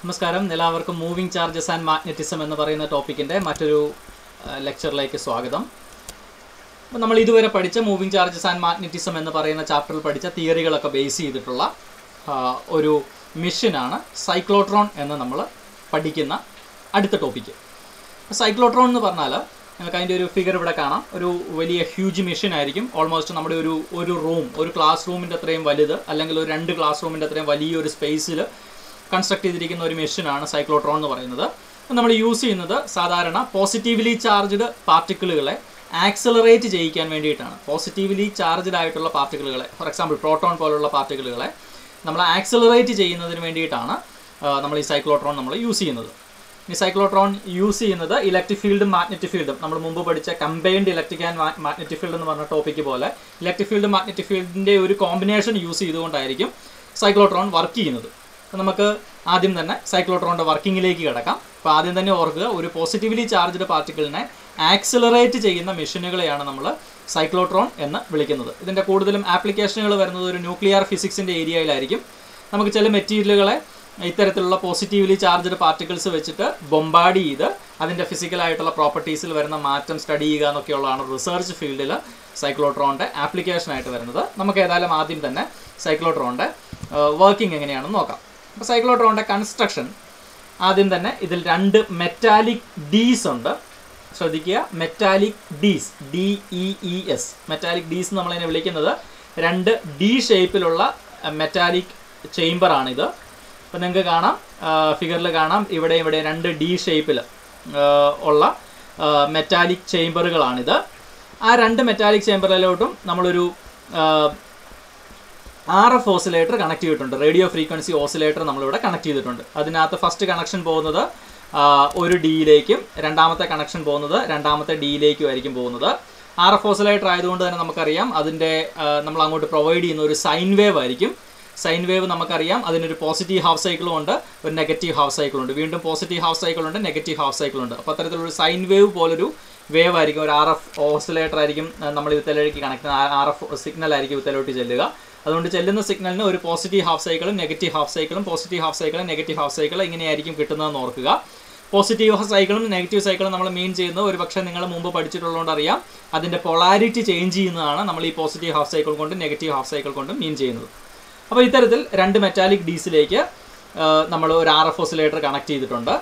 നമസ്കാരം എല്ലാവർക്കും moving charges and magnetism എന്ന് പറയുന്ന ടോപ്പിക്കിൻ്റെ മറ്റൊരു ലെക്ചറിലേക്ക് സ്വാഗതം അപ്പോൾ നമ്മൾ ഇതുവരെ പഠിച്ച മൂവിംഗ് ചാർജസ് ആൻഡ് മാഗ്നറ്റിസം എന്ന് പറയുന്ന ചാപ്റ്ററിൽ പഠിച്ച തിയറികളൊക്കെ ബേസ് ചെയ്തിട്ടുള്ള ആ, ഒരു മിഷനാണ് സൈക്ലോട്രോൺ എന്ന് നമ്മൾ പഠിക്കുന്ന അടുത്ത ടോപ്പിക്ക് സൈക്ലോട്രോൺ എന്ന് പറഞ്ഞാൽ നിങ്ങൾക്ക് അതിൻ്റെ ഒരു ഫിഗർ ഇവിടെ കാണാം ഒരു വലിയ ഹ്യൂജ് മെഷീൻ ആയിരിക്കും ഓൾമോസ്റ്റ് നമ്മുടെ ഒരു ഒരു റൂം ഒരു ക്ലാസ് റൂമിൻ്റെ അത്രയും വലുത് അല്ലെങ്കിൽ ഒരു രണ്ട് ക്ലാസ് റൂമിൻ്റെ അത്രയും വലിയൊരു സ്പേസിൽ കൺസ്ട്രക്ട് ചെയ്തിരിക്കുന്ന ഒരു മെഷീനാണ് സൈക്ലോട്രോൺ എന്ന് പറയുന്നത് നമ്മൾ യൂസ് ചെയ്യുന്നത് സാധാരണ പോസിറ്റീവ്ലി ചാർജ്ഡ് പാർട്ടിക്കിളുകളെ ആക്സലറേറ്റ് ചെയ്യിക്കാൻ വേണ്ടിയിട്ടാണ് പോസിറ്റീവ്ലി ചാർജ്ഡ് ആയിട്ടുള്ള പാർട്ടിക്കിളുകളെ ഫോർ എക്സാമ്പിൾ പ്രോട്ടോൺ പോലുള്ള പാർട്ടിക്കിളുകളെ നമ്മൾ ആക്സലറേറ്റ് ചെയ്യുന്നതിന് വേണ്ടിയിട്ടാണ് ആ, നമ്മൾ ഈ സൈക്ലോട്രോൺ നമ്മൾ യൂസ് ചെയ്യുന്നത് ഈ സൈക്ലോട്രോൺ യൂസ് ചെയ്യുന്നത് ഇലക്ട്രിക് ഫീൽഡും മാഗ്നറ്റിക് ഫീൽഡും നമ്മൾ മുമ്പ് പഠിച്ച combined electric and magnetic field എന്ന് പറഞ്ഞ ടോപ്പിക്ക് പോലെ ഇലക്ട്രിക് ഫീൽഡും മാഗ്നറ്റിക് ഫീൽഡിൻ്റെ ഒരു കോമ്പിനേഷൻ യൂസ് ചെയ്തുകൊണ്ടായിരിക്കും സൈക്ലോട്രോൺ വർക്ക് ചെയ്യുന്നത് അപ്പോൾ നമുക്ക് ആദ്യം തന്നെ സൈക്ലോട്രോണിൻ്റെ വർക്കിങ്ങിലേക്ക് കിടക്കാം അപ്പോൾ ആദ്യം തന്നെ ഓർക്കുക ഒരു പോസിറ്റീവ്ലി ചാർജ്ഡ് പാർട്ടിക്കിളിനെ ആക്സിലറേറ്റ് ചെയ്യുന്ന മെഷീനുകളെയാണ് നമ്മൾ സൈക്ലോട്രോൺ എന്ന് വിളിക്കുന്നത് ഇതിൻ്റെ കൂടുതലും ആപ്ലിക്കേഷനുകൾ വരുന്നത് ഒരു ന്യൂക്ലിയർ ഫിസിക്സിൻ്റെ ഏരിയയിലായിരിക്കും നമുക്ക് ചില മെറ്റീരിയലുകളെ ഇത്തരത്തിലുള്ള പോസിറ്റീവ്ലി ചാർജ്ഡ് പാർട്ടിക്കിൾസ് വെച്ചിട്ട് ബൊമ്പാഡ് ചെയ്ത് അതിൻ്റെ ഫിസിക്കലായിട്ടുള്ള പ്രോപ്പർട്ടീസിൽ വരുന്ന മാറ്റം സ്റ്റഡി ചെയ്യുക എന്നൊക്കെയുള്ളതാണ് റിസർച്ച് ഫീൽഡിൽ സൈക്ലോട്രോണിൻ്റെ ആപ്ലിക്കേഷനായിട്ട് വരുന്നത് നമുക്ക് ഏതായാലും ആദ്യം തന്നെ സൈക്ലോട്രോണിൻ്റെ വർക്കിംഗ് എങ്ങനെയാണെന്ന് നോക്കാം അപ്പോൾ സൈക്ലോട്രോണിൻ്റെ കൺസ്ട്രക്ഷൻ ആദ്യം തന്നെ ഇതിൽ രണ്ട് മെറ്റാലിക് ഡീസ് ഉണ്ട് ശ്രദ്ധിക്കുക metallic dees D E E S metallic dees നമ്മളതിനെ വിളിക്കുന്നത് രണ്ട് ഡി ഷേപ്പിലുള്ള മെറ്റാലിക് ചേംബറാണിത് അപ്പോൾ നിങ്ങൾക്ക് കാണാം ഫിഗറിൽ കാണാം ഇവിടെ ഇവിടെ രണ്ട് ഡി ഷേപ്പിൽ ഉള്ള മെറ്റാലിക് ചേംബറുകളാണിത് ആ രണ്ട് മെറ്റാലിക് ചേംബറിലോട്ടും നമ്മളൊരു ആർ എഫ് ഓസിലേറ്റർ കണക്ട് ചെയ്തിട്ടുണ്ട് റേഡിയോ ഫ്രീക്വൻസി ഓസിലേറ്റർ നമ്മളിവിടെ കണക്ട് ചെയ്തിട്ടുണ്ട് അതിനകത്ത് ഫസ്റ്റ് കണക്ഷൻ പോകുന്നത് ആ, ഒരു ഡിയിലേക്കും രണ്ടാമത്തെ കണക്ഷൻ പോകുന്നത് രണ്ടാമത്തെ ഡിയിലേക്കും ആയിരിക്കും പോകുന്നത് ആർ എഫ് ഓസിലേറ്റർ ആയതുകൊണ്ട് തന്നെ നമുക്കറിയാം അതിൻ്റെ ആ, നമ്മൾ അങ്ങോട്ട് പ്രൊവൈഡ് ചെയ്യുന്ന ഒരു സൈൻ വേവ് ആയിരിക്കും സൈൻ വേവ് നമുക്കറിയാം അതിനൊരു പോസിറ്റീവ് ഹാഫ് സൈക്കിളും ഉണ്ട് ഒരു നെഗറ്റീവ് ഹാഫ് സൈക്കിളും ഉണ്ട് വീണ്ടും പോസിറ്റീവ് ഹാഫ് സൈക്കിൾ ഉണ്ട് നെഗറ്റീവ് ഹാഫ് സൈക്കിൾ ഉണ്ട് അപ്പോൾ അത്തരത്തിലൊരു സൈൻ വേവ് പോലൊരു വേവ് ആയിരിക്കും ഒരു ആർ എഫ് ഓസിലേറ്റർ ആയിരിക്കും ആ, നമ്മൾ ഇതിലേക്ക് കണക്ട് ആർ എഫ് സിഗ്നൽ ആയിരിക്കും ഇതിലോട്ട് ചെല്ലുക അതുകൊണ്ട് ചെല്ലുന്ന സിഗ്നലിന് ഒരു പോസിറ്റീവ് ഹാഫ് സൈക്കിളും നെഗറ്റീവ് ഹാഫ് സൈക്കിളും പോസിറ്റീവ് ഹാഫ് സൈക്കിളും നെഗറ്റീവ് ഹാഫ് സൈക്കിളും ഇങ്ങനെയായിരിക്കും കിട്ടുന്നതെന്ന് ഓർക്കുക പോസിറ്റീവ് സൈക്കിളും നെഗറ്റീവ് സൈക്കിളും നമ്മൾ മീൻ ചെയ്യുന്നത് ഒരു പക്ഷേ നിങ്ങൾ മുമ്പ് പഠിച്ചിട്ടുള്ളതുകൊണ്ട് അറിയാം അതിൻ്റെ പൊളാരിറ്റി ചേഞ്ച് ചെയ്യുന്നതാണ് നമ്മൾ ഈ പോസിറ്റീവ് ഹാഫ് സൈക്കിൾ കൊണ്ട് നെഗറ്റീവ് ഹാഫ് സൈക്കിൾ കൊണ്ട് മീൻ ചെയ്യുന്നത് അപ്പോൾ ഇത്തരത്തിൽ രണ്ട് മെറ്റാലിക് ഡീസിലേക്ക് നമ്മൾ ഒരു ആർ എഫ് ഓസിലേറ്റർ കണക്ട് ചെയ്തിട്ടുണ്ട്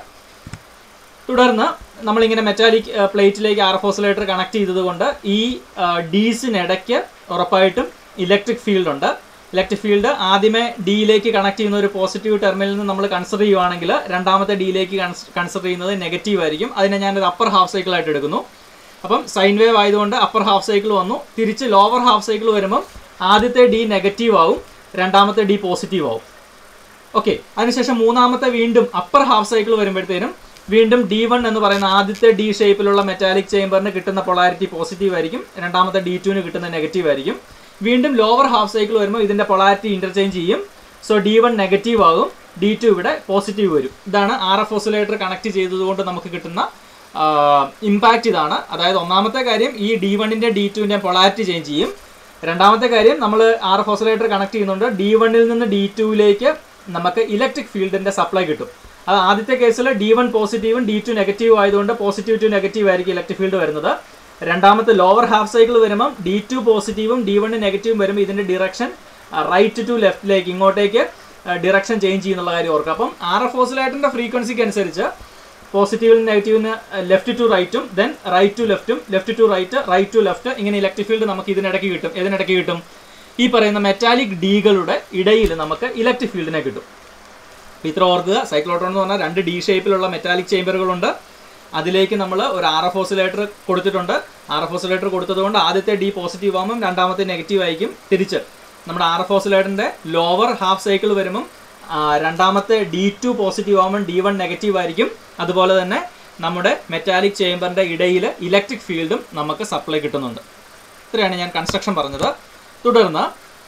തുടർന്ന് നമ്മളിങ്ങനെ മെറ്റാലിക് പ്ലേറ്റിലേക്ക് ആർ എഫ് ഓസിലേറ്റർ കണക്ട് ചെയ്തതുകൊണ്ട് ഈ ഡീസിനിടയ്ക്ക് ഉറപ്പായിട്ടും ഇലക്ട്രിക് ഫീൽഡ് ഉണ്ട് ഇലക്ട്രിക് ഫീൽഡ് ആദ്യമേ ഡിയിലേക്ക് കണക്ട് ചെയ്യുന്ന ഒരു പോസിറ്റീവ് ടെർമിനലിൽ നിന്ന് നമ്മൾ കൺസിഡർ ചെയ്യുവാണെങ്കിൽ രണ്ടാമത്തെ ഡിയിലേക്ക് കൺസിഡർ ചെയ്യുന്നത് നെഗറ്റീവ് ആയിരിക്കും അതിനെ ഞാനൊരു അപ്പർ ഹാഫ് സൈക്കിൾ ആയിട്ട് എടുക്കുന്നു അപ്പം സൈൻ വേവ് ആയതുകൊണ്ട് അപ്പർ ഹാഫ് സൈക്കിൾ വന്നു തിരിച്ച് ലോവർ ഹാഫ് സൈക്കിൾ വരുമ്പം ആദ്യത്തെ ഡി നെഗറ്റീവ് ആവും രണ്ടാമത്തെ ഡി പോസിറ്റീവ് ആവും ഓക്കെ അതിനുശേഷം മൂന്നാമത്തെ വീണ്ടും അപ്പർ ഹാഫ് സൈക്കിൾ വരുമ്പോഴത്തേനും വീണ്ടും ഡി വൺ എന്ന് പറയുന്ന ആദ്യത്തെ ഡി ഷേപ്പിലുള്ള മെറ്റാലിക് ചേംബറിന് കിട്ടുന്ന പൊളാരിറ്റി പോസിറ്റീവ് ആയിരിക്കും രണ്ടാമത്തെ ഡി ടുവിന് കിട്ടുന്ന നെഗറ്റീവ് ആയിരിക്കും വീണ്ടും ലോവർ ഹാഫ് സൈക്കിൾ വരുമ്പോൾ ഇതിന്റെ പൊളാരിറ്റി ഇന്റർചേഞ്ച് ചെയ്യും സോ ഡി വൺ നെഗറ്റീവ് ആകും ഡി ടു ഇവിടെ പോസിറ്റീവ് വരും ഇതാണ് ആർ എഫ് ഓസിലേറ്റർ കണക്ട് ചെയ്തതുകൊണ്ട് നമുക്ക് കിട്ടുന്ന ഇമ്പാക്റ്റ് ഇതാണ് അതായത് ഒന്നാമത്തെ കാര്യം ഈ ഡി വണ്ണിന്റെ ഡി ടുവിന്റെ പൊളാരിറ്റി ചേഞ്ച് ചെയ്യും രണ്ടാമത്തെ കാര്യം നമ്മൾ ആർ എഫ് ഓസിലേറ്റർ കണക്ട് ചെയ്യുന്നുണ്ട് ഡി വണ്ണിൽ നിന്ന് ഡി ടുവിലേക്ക് നമുക്ക് ഇലക്ട്രിക് ഫീൽഡിന്റെ സപ്ലൈ കിട്ടും അത് ആദ്യത്തെ കേസിൽ ഡി വൺ പോസിറ്റീവും ഡി ടു നെഗറ്റീവും ആയതുകൊണ്ട് പോസിറ്റീവ് ടു നെഗറ്റീവ് ആയിരിക്കും ഇലക്ട്രിക് ഫീൽഡ് വരുന്നത് രണ്ടാമത്തെ ലോവർ ഹാഫ് സൈക്കിൾ വരുമ്പം ഡി ടു പോസിറ്റീവും ഡി വൺ നെഗറ്റീവും വരുമ്പോൾ ഇതിന്റെ ഡിറക്ഷൻ റൈറ്റ് ടു ലെഫ്റ്റിലേക്ക് ഇങ്ങോട്ടേക്ക് ഡിറക്ഷൻ ചേഞ്ച് ചെയ്യുന്നുള്ള കാര്യം ഓർക്കുക അപ്പം ആർ എഫ് ഓസിലേറ്ററിന്റെ ഫ്രീക്വൻസിക്ക് അനുസരിച്ച് പോസിറ്റീവിനും നെഗറ്റീവിന് ലെഫ്റ്റ് ടു റൈറ്റും ദെൻ റൈറ്റ് ടു ലെഫ്റ്റും left to right right to left ഇങ്ങനെ ഇലക്ട്രിക് ഫീൽഡ് നമുക്ക് ഇതിനിടയ്ക്ക് കിട്ടും ഇതിനിടയ്ക്ക് കിട്ടും ഈ പറയുന്ന മെറ്റാലിക് ഡീകളുടെ ഇടയിൽ നമുക്ക് ഇലക്ട്രിക് ഫീൽഡിനെ കിട്ടും അപ്പോൾ ഇത്ര ഓർക്കുക സൈക്ലോട്രോൺ എന്ന് പറഞ്ഞാൽ രണ്ട് ഡി ഷേപ്പിലുള്ള മെറ്റാലിക് ചേംബറുകളുണ്ട് അതിലേക്ക് നമ്മൾ ഒരു ആർ എഫ് ഓസിലേറ്റർ കൊടുത്തിട്ടുണ്ട് ആർ എഫ് ഓസിലേറ്റർ കൊടുത്തതുകൊണ്ട് ആദ്യത്തെ ഡി പോസിറ്റീവ് ആകുമ്പം രണ്ടാമത്തെ നെഗറ്റീവ് ആയിരിക്കും തിരിച്ച് നമ്മുടെ ആർ എഫ് ഓസിലേറ്ററിൻ്റെ ലോവർ ഹാഫ് സൈക്കിൾ വരുമ്പം ആ, രണ്ടാമത്തെ ഡി ടു പോസിറ്റീവ് ആകുമ്പോൾ ഡി വൺ നെഗറ്റീവ് ആയിരിക്കും അതുപോലെ തന്നെ നമ്മുടെ മെറ്റാലിക് ചേംബറിൻ്റെ ഇടയിൽ ഇലക്ട്രിക് ഫീൽഡും നമുക്ക് സപ്ലൈ കിട്ടുന്നുണ്ട് ഇത്രയാണ് ഞാൻ കൺസ്ട്രക്ഷൻ പറഞ്ഞത് തുടർന്ന്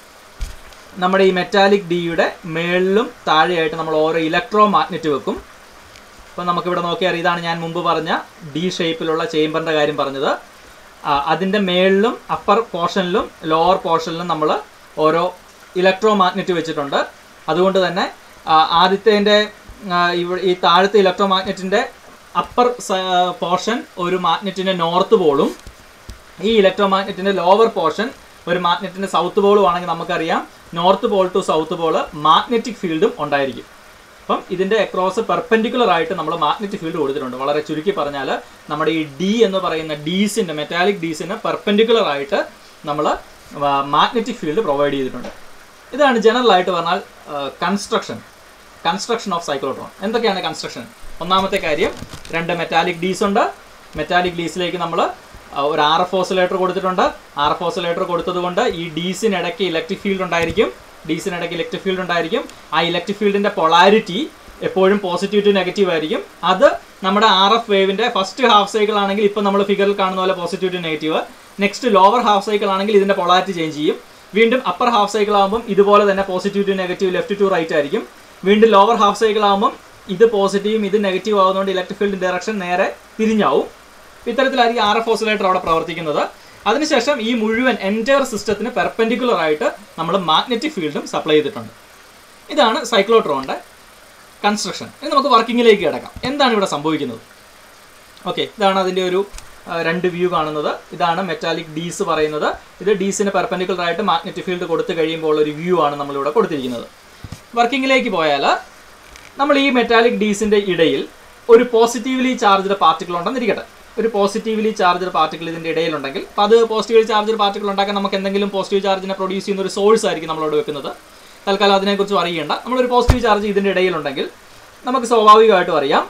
നമ്മുടെ ഈ മെറ്റാലിക് ഡിയുടെ മേളിലും താഴെയായിട്ട് നമ്മൾ ഓരോ ഇലക്ട്രോ മാഗ്നറ്റ് വെക്കും അപ്പോൾ നമുക്കിവിടെ നോക്കിയാൽ ഇതാണ് ഞാൻ മുമ്പ് പറഞ്ഞ ഡി ഷേപ്പിലുള്ള ചേംബറിൻ്റെ കാര്യം പറഞ്ഞത് ആ, അതിൻ്റെ മേളിലും അപ്പർ പോർഷനിലും ലോവർ പോർഷനിലും നമ്മൾ ഓരോ ഇലക്ട്രോ മാഗ്നറ്റ് വെച്ചിട്ടുണ്ട് അതുകൊണ്ട് തന്നെ ആ, ആദ്യത്തേൻ്റെ ഇവിടെ ഈ താഴത്തെ ഇലക്ട്രോ മാഗ്നറ്റിൻ്റെ അപ്പർ പോർഷൻ ഒരു മാഗ്നറ്റിൻ്റെ നോർത്ത് പോളും ഈ ഇലക്ട്രോ മാഗ്നറ്റിൻ്റെ ലോവർ പോർഷൻ ഒരു മാഗ്നറ്റിൻ്റെ സൗത്ത് പോളും ആണെങ്കിൽ നമുക്കറിയാം north pole to south pole magnetic ഫീൽഡും ഉണ്ടായിരിക്കും അപ്പം ഇതിൻ്റെ അക്രോസ് പെർപെൻഡിക്കുലർ ആയിട്ട് നമ്മൾ മാഗ്നറ്റിക് ഫീൽഡ് കൊടുത്തിട്ടുണ്ട് വളരെ ചുരുക്കി പറഞ്ഞാൽ നമ്മുടെ ഈ ഡി എന്ന് പറയുന്ന ഡീസിൻ്റെ മെറ്റാലിക് ഡീസിന് പെർപെൻഡിക്കുലർ ആയിട്ട് നമ്മൾ മാഗ്നറ്റിക് ഫീൽഡ് പ്രൊവൈഡ് ചെയ്തിട്ടുണ്ട് ഇതാണ് ജനറൽ ആയിട്ട് പറഞ്ഞാൽ കൺസ്ട്രക്ഷൻ കൺസ്ട്രക്ഷൻ ഓഫ് സൈക്ലോട്രോൺ എന്തൊക്കെയാണ് കൺസ്ട്രക്ഷൻ ഒന്നാമത്തെ കാര്യം രണ്ട് മെറ്റാലിക് ഡീസ് ഉണ്ട് മെറ്റാലിക് ഡീസിലേക്ക് നമ്മൾ ഒരു ആർ എഫ് ഓസിലേറ്റർ കൊടുത്തിട്ടുണ്ട് ആർ എഫ് ഓസിലേറ്റർ കൊടുത്തതുകൊണ്ട് ഈ ഡീസിനിടയ്ക്ക് ഇലക്ട്രിക് ഫീൽഡ് ഉണ്ടായിരിക്കും ഡീസിനിടയ്ക്ക് ഇലക്ട്രിക് ഫീൽഡ് ഉണ്ടായിരിക്കും ആ ഇലക്ട്രിക് ഫീൽഡിൻ്റെ പൊളാരിറ്റി എപ്പോഴും പോസിറ്റീവ് ടു നെഗറ്റീവ് ആയിരിക്കും അത് നമ്മുടെ ആർ എഫ് വേവിൻ്റെ ഫസ്റ്റ് ഹാഫ് സൈക്കിൾ ആണെങ്കിൽ ഇപ്പോൾ നമ്മൾ ഫിഗറിൽ കാണുന്ന പോലെ positive to negative next lower half cycle ആണെങ്കിൽ ഇതിൻ്റെ പൊളാരിറ്റി ചേഞ്ച് ചെയ്യും വീണ്ടും അപ്പർ ഹാഫ് സൈക്കിൾ ആകുമ്പോൾ ഇതുപോലെ തന്നെ positive to negative left to right ആയിരിക്കും വീണ്ടും ലോവർ ഹാഫ് സൈക്കിൾ ആകുമ്പോൾ ഇത് പോസിറ്റീവും ഇത് നെഗറ്റീവ് ആകുന്നതുകൊണ്ട് ഇലക്ട്രിക് ഫീൽഡ് ഡയറക്ഷൻ നേരെ തിരിഞ്ഞാവും ഇത്തരത്തിലായിരിക്കും ആർ എഫ് ഓസിലേറ്റർ അവിടെ പ്രവർത്തിക്കുന്നത് അതിനുശേഷം ഈ മുഴുവൻ എൻറ്റയർ സിസ്റ്റത്തിന് പെർപെൻഡിക്കുലർ ആയിട്ട് നമ്മൾ മാഗ്നറ്റിക് ഫീൽഡും സപ്ലൈ ചെയ്തിട്ടുണ്ട് ഇതാണ് സൈക്ലോട്രോണിൻ്റെ കൺസ്ട്രക്ഷൻ ഇനി നമുക്ക് വർക്കിങ്ങിലേക്ക് കിടക്കാം എന്താണ് ഇവിടെ സംഭവിക്കുന്നത് ഓക്കെ ഇതാണ് അതിൻ്റെ ഒരു ആ, രണ്ട് വ്യൂ കാണുന്നത് ഇതാണ് മെറ്റാലിക് ഡീസ് പറയുന്നത് ഇത് ഡീസിന് പെർപെൻഡിക്കുലർ ആയിട്ട് മാഗ്നറ്റിക് ഫീൽഡ് കൊടുത്തു കഴിയുമ്പോൾ ഒരു വ്യൂ ആണ് നമ്മളിവിടെ കൊടുത്തിരിക്കുന്നത് വർക്കിങ്ങിലേക്ക് പോയാൽ നമ്മൾ ഈ മെറ്റാലിക് ഡീസിൻ്റെ ഇടയിൽ ഒരു പോസിറ്റീവ്ലി ചാർജ്ഡ് പാർട്ടിക്കിൾ ഉണ്ടെന്നിരിക്കട്ടെ ഒരു പോസിറ്റീവ്ലി ചാർജ്ഡ് പാർട്ടിക്കിൾ ഇതിൻ്റെ ഇടയിലുണ്ടെങ്കിൽ അപ്പോൾ അത് പോസിറ്റീവ്ലി ചാർജ്ഡ് പാർട്ടിക്കിൾ ഉണ്ടാക്കാൻ നമുക്ക് എന്തെങ്കിലും പോസിറ്റീവ് ചാർജിനെ പ്രൊഡ്യൂസ് ചെയ്യുന്ന ഒരു സോഴ്സ് ആയിരിക്കും നമ്മളോട് വെക്കുന്നത് തൽക്കാലം അതിനെക്കുറിച്ച് അറിയേണ്ട നമ്മളൊരു പോസിറ്റീവ് ചാർജ് ഇതിൻ്റെ ഇടയിലുണ്ടെങ്കിൽ നമുക്ക് സ്വാഭാവികമായിട്ടും അറിയാം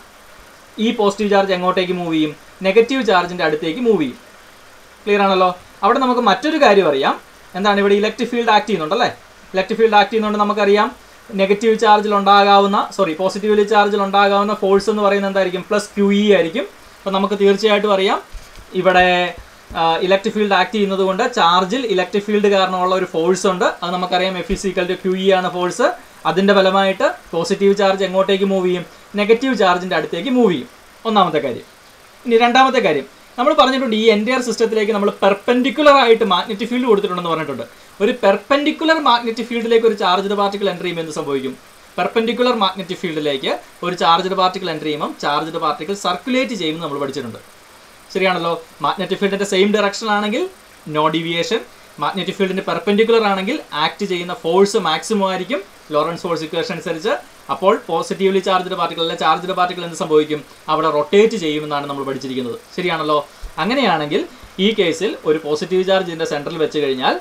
ഈ പോസിറ്റീവ് ചാർജ് എങ്ങോട്ടേക്ക് മൂവ് ചെയ്യും നെഗറ്റീവ് ചാർജിൻ്റെ അടുത്തേക്ക് മൂവ് ചെയ്യും ക്ലിയർ ആണല്ലോ അവിടെ നമുക്ക് മറ്റൊരു കാര്യം അറിയാം എന്താണ് ഇവിടെ ഇലക്ട്രിക് ഫീൽഡ് ആക്ട് ചെയ്യുന്നുണ്ടല്ലേ ഇലക്ട്രിക് ഫീൽഡ് ആക്ട് ചെയ്യുന്നതുകൊണ്ട് നമുക്കറിയാം നെഗറ്റീവ് ചാർജിൽ ഉണ്ടാകാവുന്ന സോറി പോസിറ്റീവ്ലി ചാർജിൽ ഉണ്ടാകാവുന്ന ഫോഴ്സ് എന്ന് പറയുന്നത് എന്തായിരിക്കും പ്ലസ് ക്യു ഇ ആയിരിക്കും അപ്പോൾ നമുക്ക് തീർച്ചയായിട്ടും അറിയാം ഇവിടെ ഇലക്ട്രിക് ഫീൽഡ് ആക്ട് ചെയ്യുന്നത് കൊണ്ട് ചാർജിൽ ഇലക്ട്രിക് ഫീൽഡ് കാരണമുള്ള ഒരു ഫോഴ്സ് ഉണ്ട് അത് നമുക്കറിയാം F is equal to Q E ആണ് ഫോഴ്സ് അതിൻ്റെ ഫലമായിട്ട് പോസിറ്റീവ് ചാർജ് എങ്ങോട്ടേക്ക് മൂവ് ചെയ്യും നെഗറ്റീവ് ചാർജിൻ്റെ അടുത്തേക്ക് മൂവ് ചെയ്യും ഒന്നാമത്തെ കാര്യം ഇനി രണ്ടാമത്തെ കാര്യം നമ്മൾ പറഞ്ഞിട്ടുണ്ട് ഈ എൻറ്റയർ സിസ്റ്റത്തിലേക്ക് നമ്മൾ പെർപെൻഡിക്കുലർ ആയിട്ട് മാഗ്നറ്റിക് ഫീൽഡ് കൊടുത്തിട്ടുണ്ടെന്ന് പറഞ്ഞിട്ടുണ്ട് ഒരു പെർപെൻഡിക്കുലർ മാഗ്നറ്റിക് ഫീൽഡിലേക്ക് ഒരു ചാർജ്ഡ് പാർട്ടിക്കിൾ എൻ്റർ ചെയ്യുമ്പോൾ എന്ത് സംഭവിക്കും പെർപെൻഡിക്കുലർ മാഗ്നറ്റിക് ഫീൽഡിലേക്ക് ഒരു ചാർജ്ഡ് പാർട്ടിക്കിൾ എൻ്റർ ചെയ്യുമ്പോൾ ചാർജ്ഡ് പാർട്ടിക്കിൾ സർക്കുലേറ്റ് ചെയ്യുമെന്ന് നമ്മൾ പഠിച്ചിട്ടുണ്ട് ശരിയാണല്ലോ മാഗ്നറ്റിക് ഫീൽഡിന്റെ സെയിം ഡയറക്ഷൻ ആണെങ്കിൽ നോ ഡീവിയേഷൻ മാഗ്നറ്റിക് ഫീൽഡിന്റെ പെർപെൻഡിക്കുലർ ആണെങ്കിൽ ആക്ട് ചെയ്യുന്ന ഫോഴ്സ് മാക്സിമം ആയിരിക്കും ലോറൻസ് ഫോഴ്സ് ഇക്വേഷൻ അനുസരിച്ച് അപ്പോൾ പോസിറ്റീവ്ലി ചാർജ്ഡ് പാർട്ടിക്കിൾ അല്ലെ ചാർജ്ഡ് പാർട്ടിക്കിൾ എന്ത് സംഭവിക്കും അവിടെ റൊട്ടേറ്റ് ചെയ്യുമെന്നാണ് നമ്മൾ പഠിച്ചിരിക്കുന്നത് ശരിയാണല്ലോ അങ്ങനെയാണെങ്കിൽ ഈ കേസിൽ ഒരു പോസിറ്റീവ് ചാർജ് ഇതിന്റെ സെൻറ്ററിൽ വെച്ച് കഴിഞ്ഞാൽ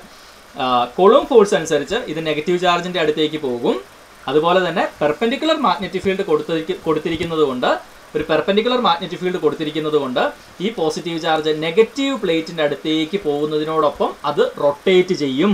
കൊളും ഫോഴ്സ് അനുസരിച്ച് ഇത് നെഗറ്റീവ് ചാർജിന്റെ അടുത്തേക്ക് പോകും അതുപോലെ തന്നെ പെർപെൻഡിക്കുലർ മാഗ്നറ്റിക് ഫീൽഡ് കൊടുത്തിരിക്ക കൊടുത്തിരിക്കുന്നത് കൊണ്ട് ഒരു പെർപെൻഡിക്കുലർ മാഗ്നറ്റിക് ഫീൽഡ് കൊടുത്തിരിക്കുന്നത് കൊണ്ട് ഈ പോസിറ്റീവ് ചാർജ് നെഗറ്റീവ് പ്ലേറ്റിന്റെ അടുത്തേക്ക് പോകുന്നതിനോടൊപ്പം അത് റൊട്ടേറ്റ് ചെയ്യും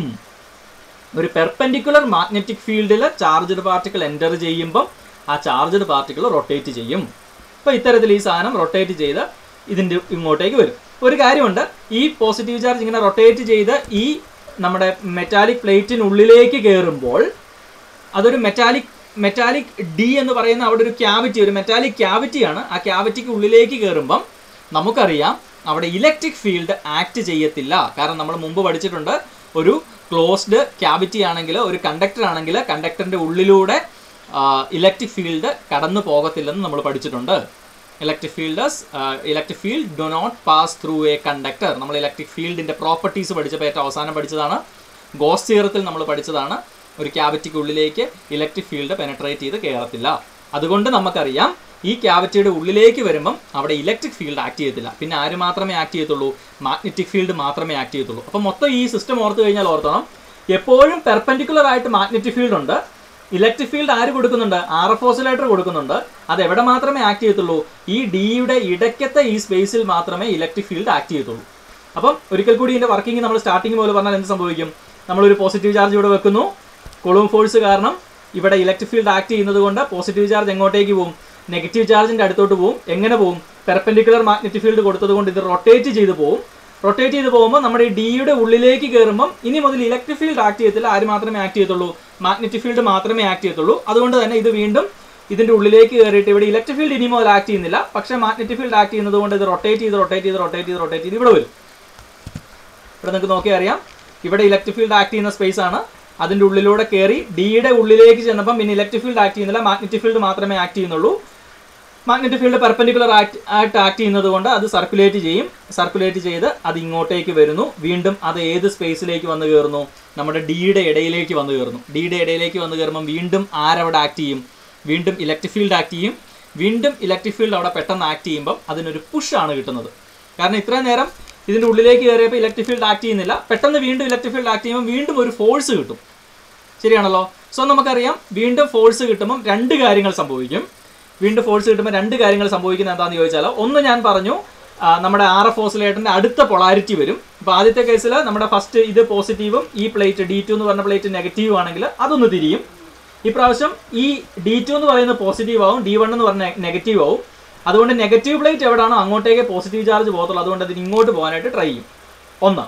ഒരു പെർപെൻഡിക്കുലർ മാഗ്നറ്റിക് ഫീൽഡിൽ ചാർജ്ഡ് പാർട്ടിക്കിൾ എൻ്റർ ചെയ്യുമ്പം ആ ചാർജ്ഡ് പാർട്ടിക്കിൾ റൊട്ടേറ്റ് ചെയ്യും അപ്പോൾ ഇത്തരത്തിൽ ഈ സാധനം റൊട്ടേറ്റ് ചെയ്ത് ഇതിൻ്റെ ഇങ്ങോട്ടേക്ക് വരും ഒരു കാര്യമുണ്ട് ഈ പോസിറ്റീവ് ചാർജ് ഇങ്ങനെ റൊട്ടേറ്റ് ചെയ്ത് ഈ നമ്മുടെ മെറ്റാലിക് പ്ലേറ്റിനുള്ളിലേക്ക് കയറുമ്പോൾ അതൊരു മെറ്റാലിക് മെറ്റാലിക് ഡി എന്ന് പറയുന്ന അവിടെ ഒരു ക്യാവിറ്റി ഒരു മെറ്റാലിക് ക്യാവിറ്റിയാണ് ആ ക്യാവിറ്റിക്ക് ഉള്ളിലേക്ക് കയറുമ്പം നമുക്കറിയാം അവിടെ ഇലക്ട്രിക് ഫീൽഡ് ആക്ട് ചെയ്യത്തില്ല കാരണം നമ്മൾ മുമ്പ് പഠിച്ചിട്ടുണ്ട് ഒരു ക്ലോസ്ഡ് ക്യാവിറ്റി ആണെങ്കിൽ ഒരു കണ്ടക്ടർ ആണെങ്കിൽ കണ്ടക്ടറിൻ്റെ ഉള്ളിലൂടെ ഇലക്ട്രിക് ഫീൽഡ് കടന്നു പോകത്തില്ലെന്ന് നമ്മൾ പഠിച്ചിട്ടുണ്ട് ഇലക്ട്രിക് ഫീൽഡേഴ്സ് electric field do not pass through a conductor നമ്മൾ ഇലക്ട്രിക് ഫീൽഡിൻ്റെ പ്രോപ്പർട്ടീസ് പഠിച്ചപ്പോൾ ഏറ്റവും അവസാനം പഠിച്ചതാണ് ഗോസ് തിയറത്തിൽ നമ്മൾ പഠിച്ചതാണ് ഒരു ക്യാവിറ്റിക്ക് ഉള്ളിലേക്ക് ഇലക്ട്രിക് ഫീൽഡ് പെനട്രേറ്റ് ചെയ്ത് കയറത്തില്ല അതുകൊണ്ട് നമുക്കറിയാം ഈ ക്യാവിറ്റിയുടെ ഉള്ളിലേക്ക് വരുമ്പം അവിടെ ഇലക്ട്രിക് ഫീൽഡ് ആക്ട് ചെയ്യത്തില്ല പിന്നെ ആര് മാത്രമേ ആക്ട് ചെയ്യത്തുള്ളൂ മാഗ്നറ്റിക് ഫീൽഡ് മാത്രമേ ആക്ട് ചെയ്യത്തുള്ളൂ അപ്പോൾ മൊത്തം ഈ സിസ്റ്റം ഓർത്ത് കഴിഞ്ഞാൽ ഓർത്തണം എപ്പോഴും പെർപെൻഡിക്കുലർ ആയിട്ട് മാഗ്നറ്റിക് ഫീൽഡ് ഉണ്ട് ഇലക്ട്രിക് ഫീൽഡ് ആര് കൊടുക്കുന്നുണ്ട് ആർ എഫ് ഓസിലേറ്റർ കൊടുക്കുന്നുണ്ട് അത് എവിടെ മാത്രമേ ആക്ട് ചെയ്യത്തുള്ളൂ ഈ ഡിയുടെ ഇടയ്ക്കത്തെ ഈ സ്പേസിൽ മാത്രമേ ഇലക്ട്രിക് ഫീൽഡ് ആക്ട് ചെയ്യത്തുള്ളൂ അപ്പം ഒരിക്കൽ കൂടി ഇതിന്റെ വർക്കിംഗ് നമ്മൾ സ്റ്റാർട്ടിങ് പോലെ പറഞ്ഞാൽ എന്ത് സംഭവിക്കും നമ്മളൊരു പോസിറ്റീവ് ചാർജ് ഇവിടെ വെക്കുന്നു കൊളൂം ഫോഴ്സ് കാരണം ഇവിടെ ഇലക്ട്രിക് ഫീൽഡ് ആക്ട് ചെയ്യുന്നത് കൊണ്ട് പോസിറ്റീവ് ചാർജ് എങ്ങോട്ടേക്ക് പോകും നെഗറ്റീവ് ചാർജിന്റെ അടുത്തോട്ട് പോകും എങ്ങനെ പോകും പെർപെൻഡിക്കുലർ മാഗ്നറ്റിക് ഫീൽഡ് കൊടുത്തത് കൊണ്ട് ഇത് റൊട്ടേറ്റ് ചെയ്ത് പോകും റൊട്ടേറ്റ് ചെയ്ത് പോകുമ്പോൾ നമ്മുടെ ഈ ഡിയുടെ ഉള്ളിലേക്ക് കയറുമ്പം ഇനി മുതൽ ഇലക്ട്രിക് ഫീൽഡ് ആക്ട് ചെയ്യത്തില്ല ആര് മാത്രമേ ആക്ട് ചെയ്യത്തുള്ളൂ മാഗ്നറ്റിക് ഫീൽഡ് മാത്രമേ ആക്ട് ചെയ്യത്തുള്ളൂ അതുകൊണ്ട് തന്നെ ഇത് വീണ്ടും ഇതിന്റെ ഉള്ളിലേക്ക് കയറിയിട്ട് ഇവിടെ ഇലക്ട്രിക് ഫീൽഡ് ഇനി മുതൽ ആക്ട് ചെയ്യുന്നില്ല പക്ഷേ മാഗ്നറ്റിക് ഫീൽഡ് ആക്ട് ചെയ്യുന്നത് കൊണ്ട് ഇത് റൊട്ടേറ്റ് ചെയ്ത് റൊട്ടേറ്റ് ചെയ്ത് റൊട്ടേറ്റ് ചെയ്ത് റൊട്ടേറ്റ് ചെയ്ത് ഇവിടെ വരും ഇവിടെ നിങ്ങൾക്ക് നോക്കിയാൽ അറിയാം ഇവിടെ ഇലക്ട്രിക് ഫീൽഡ് ആക്ട് ചെയ്യുന്ന സ്പേസ് ആണ് അതിൻ്റെ ഉള്ളിലൂടെ കയറി ഡിയുടെ ഉള്ളിലേക്ക് ചെന്നപ്പം പിന്നെ ഇലക്ട്രിക് ഫീൽഡ് ആക്ട് ചെയ്യുന്നില്ല മാഗ്നറ്റിക് ഫീൽഡ് മാത്രമേ ആക്ട് ചെയ്യുന്നുള്ളൂ മാഗ്നറ്റിക് ഫീൽഡ് പെർപെൻഡിക്കുലർ ആക്ട് ആയിട്ട് ആക്ട് ചെയ്യുന്നത് കൊണ്ട് അത് സർക്കുലേറ്റ് ചെയ്യും സർക്കുലേറ്റ് ചെയ്ത് അത് ഇങ്ങോട്ടേക്ക് വരുന്നു വീണ്ടും അത് ഏത് സ്പേസിലേക്ക് വന്ന് കയറുന്നു നമ്മുടെ ഡിയുടെ ഇടയിലേക്ക് വന്ന് കയറുന്നു ഡിയുടെ ഇടയിലേക്ക് വന്ന് കയറുമ്പം വീണ്ടും ആരവിടെ ആക്ട് ചെയ്യും വീണ്ടും ഇലക്ട്രിക് ഫീൽഡ് ആക്ട് ചെയ്യും വീണ്ടും ഇലക്ട്രിക് ഫീൽഡ് അവിടെ പെട്ടെന്ന് ആക്ട് ചെയ്യുമ്പം അതിനൊരു പുഷാണ് കിട്ടുന്നത് കാരണം ഇത്രയും നേരം ഇതിൻ്റെ ഉള്ളിലേക്ക് കയറിയപ്പോൾ ഇലക്ട്രിക് ഫീൽഡ് ആക്ട് ചെയ്യുന്നില്ല പെട്ടെന്ന് വീണ്ടും ഇലക്ട്രിക് ഫീൽഡ് ആക്ട് ചെയ്യുമ്പോൾ വീണ്ടും ഒരു ഫോഴ്സ് കിട്ടും ശരിയാണല്ലോ സോ നമുക്കറിയാം വീണ്ടും ഫോഴ്സ് കിട്ടുമ്പം രണ്ട് കാര്യങ്ങൾ സംഭവിക്കും വീണ്ടും ഫോഴ്സ് കിട്ടുമ്പോൾ രണ്ട് കാര്യങ്ങൾ സംഭവിക്കുന്നത് എന്താണെന്ന് ചോദിച്ചാൽ ഒന്ന് ഞാൻ പറഞ്ഞു ആ, നമ്മുടെ ആർ എഫ് ഓസിലേറ്ററിന്റെ അടുത്ത പൊളാരിറ്റി വരും അപ്പോൾ ആദ്യത്തെ കേസിൽ നമ്മുടെ ഫസ്റ്റ് ഇത് പോസിറ്റീവും ഈ പ്ലേറ്റ് ഡി ടു എന്ന് പറഞ്ഞ പ്ലേറ്റ് നെഗറ്റീവ് ആണെങ്കിൽ അതൊന്ന് തിരിയും ഇപ്രാവശ്യം ഈ ഡി ടു എന്ന് പറയുന്നത് പോസിറ്റീവ് ആവും ഡി വൺ എന്ന് പറഞ്ഞ നെഗറ്റീവ് ആവും അതുകൊണ്ട് നെഗറ്റീവ് പ്ലേറ്റ് എവിടെയാണോ അങ്ങോട്ടേക്ക് പോസിറ്റീവ് ചാർജ് പോകത്തുള്ളൂ അതുകൊണ്ട് അതിന് ഇങ്ങോട്ട് പോകാനായിട്ട് ട്രൈ ചെയ്യും ഒന്ന്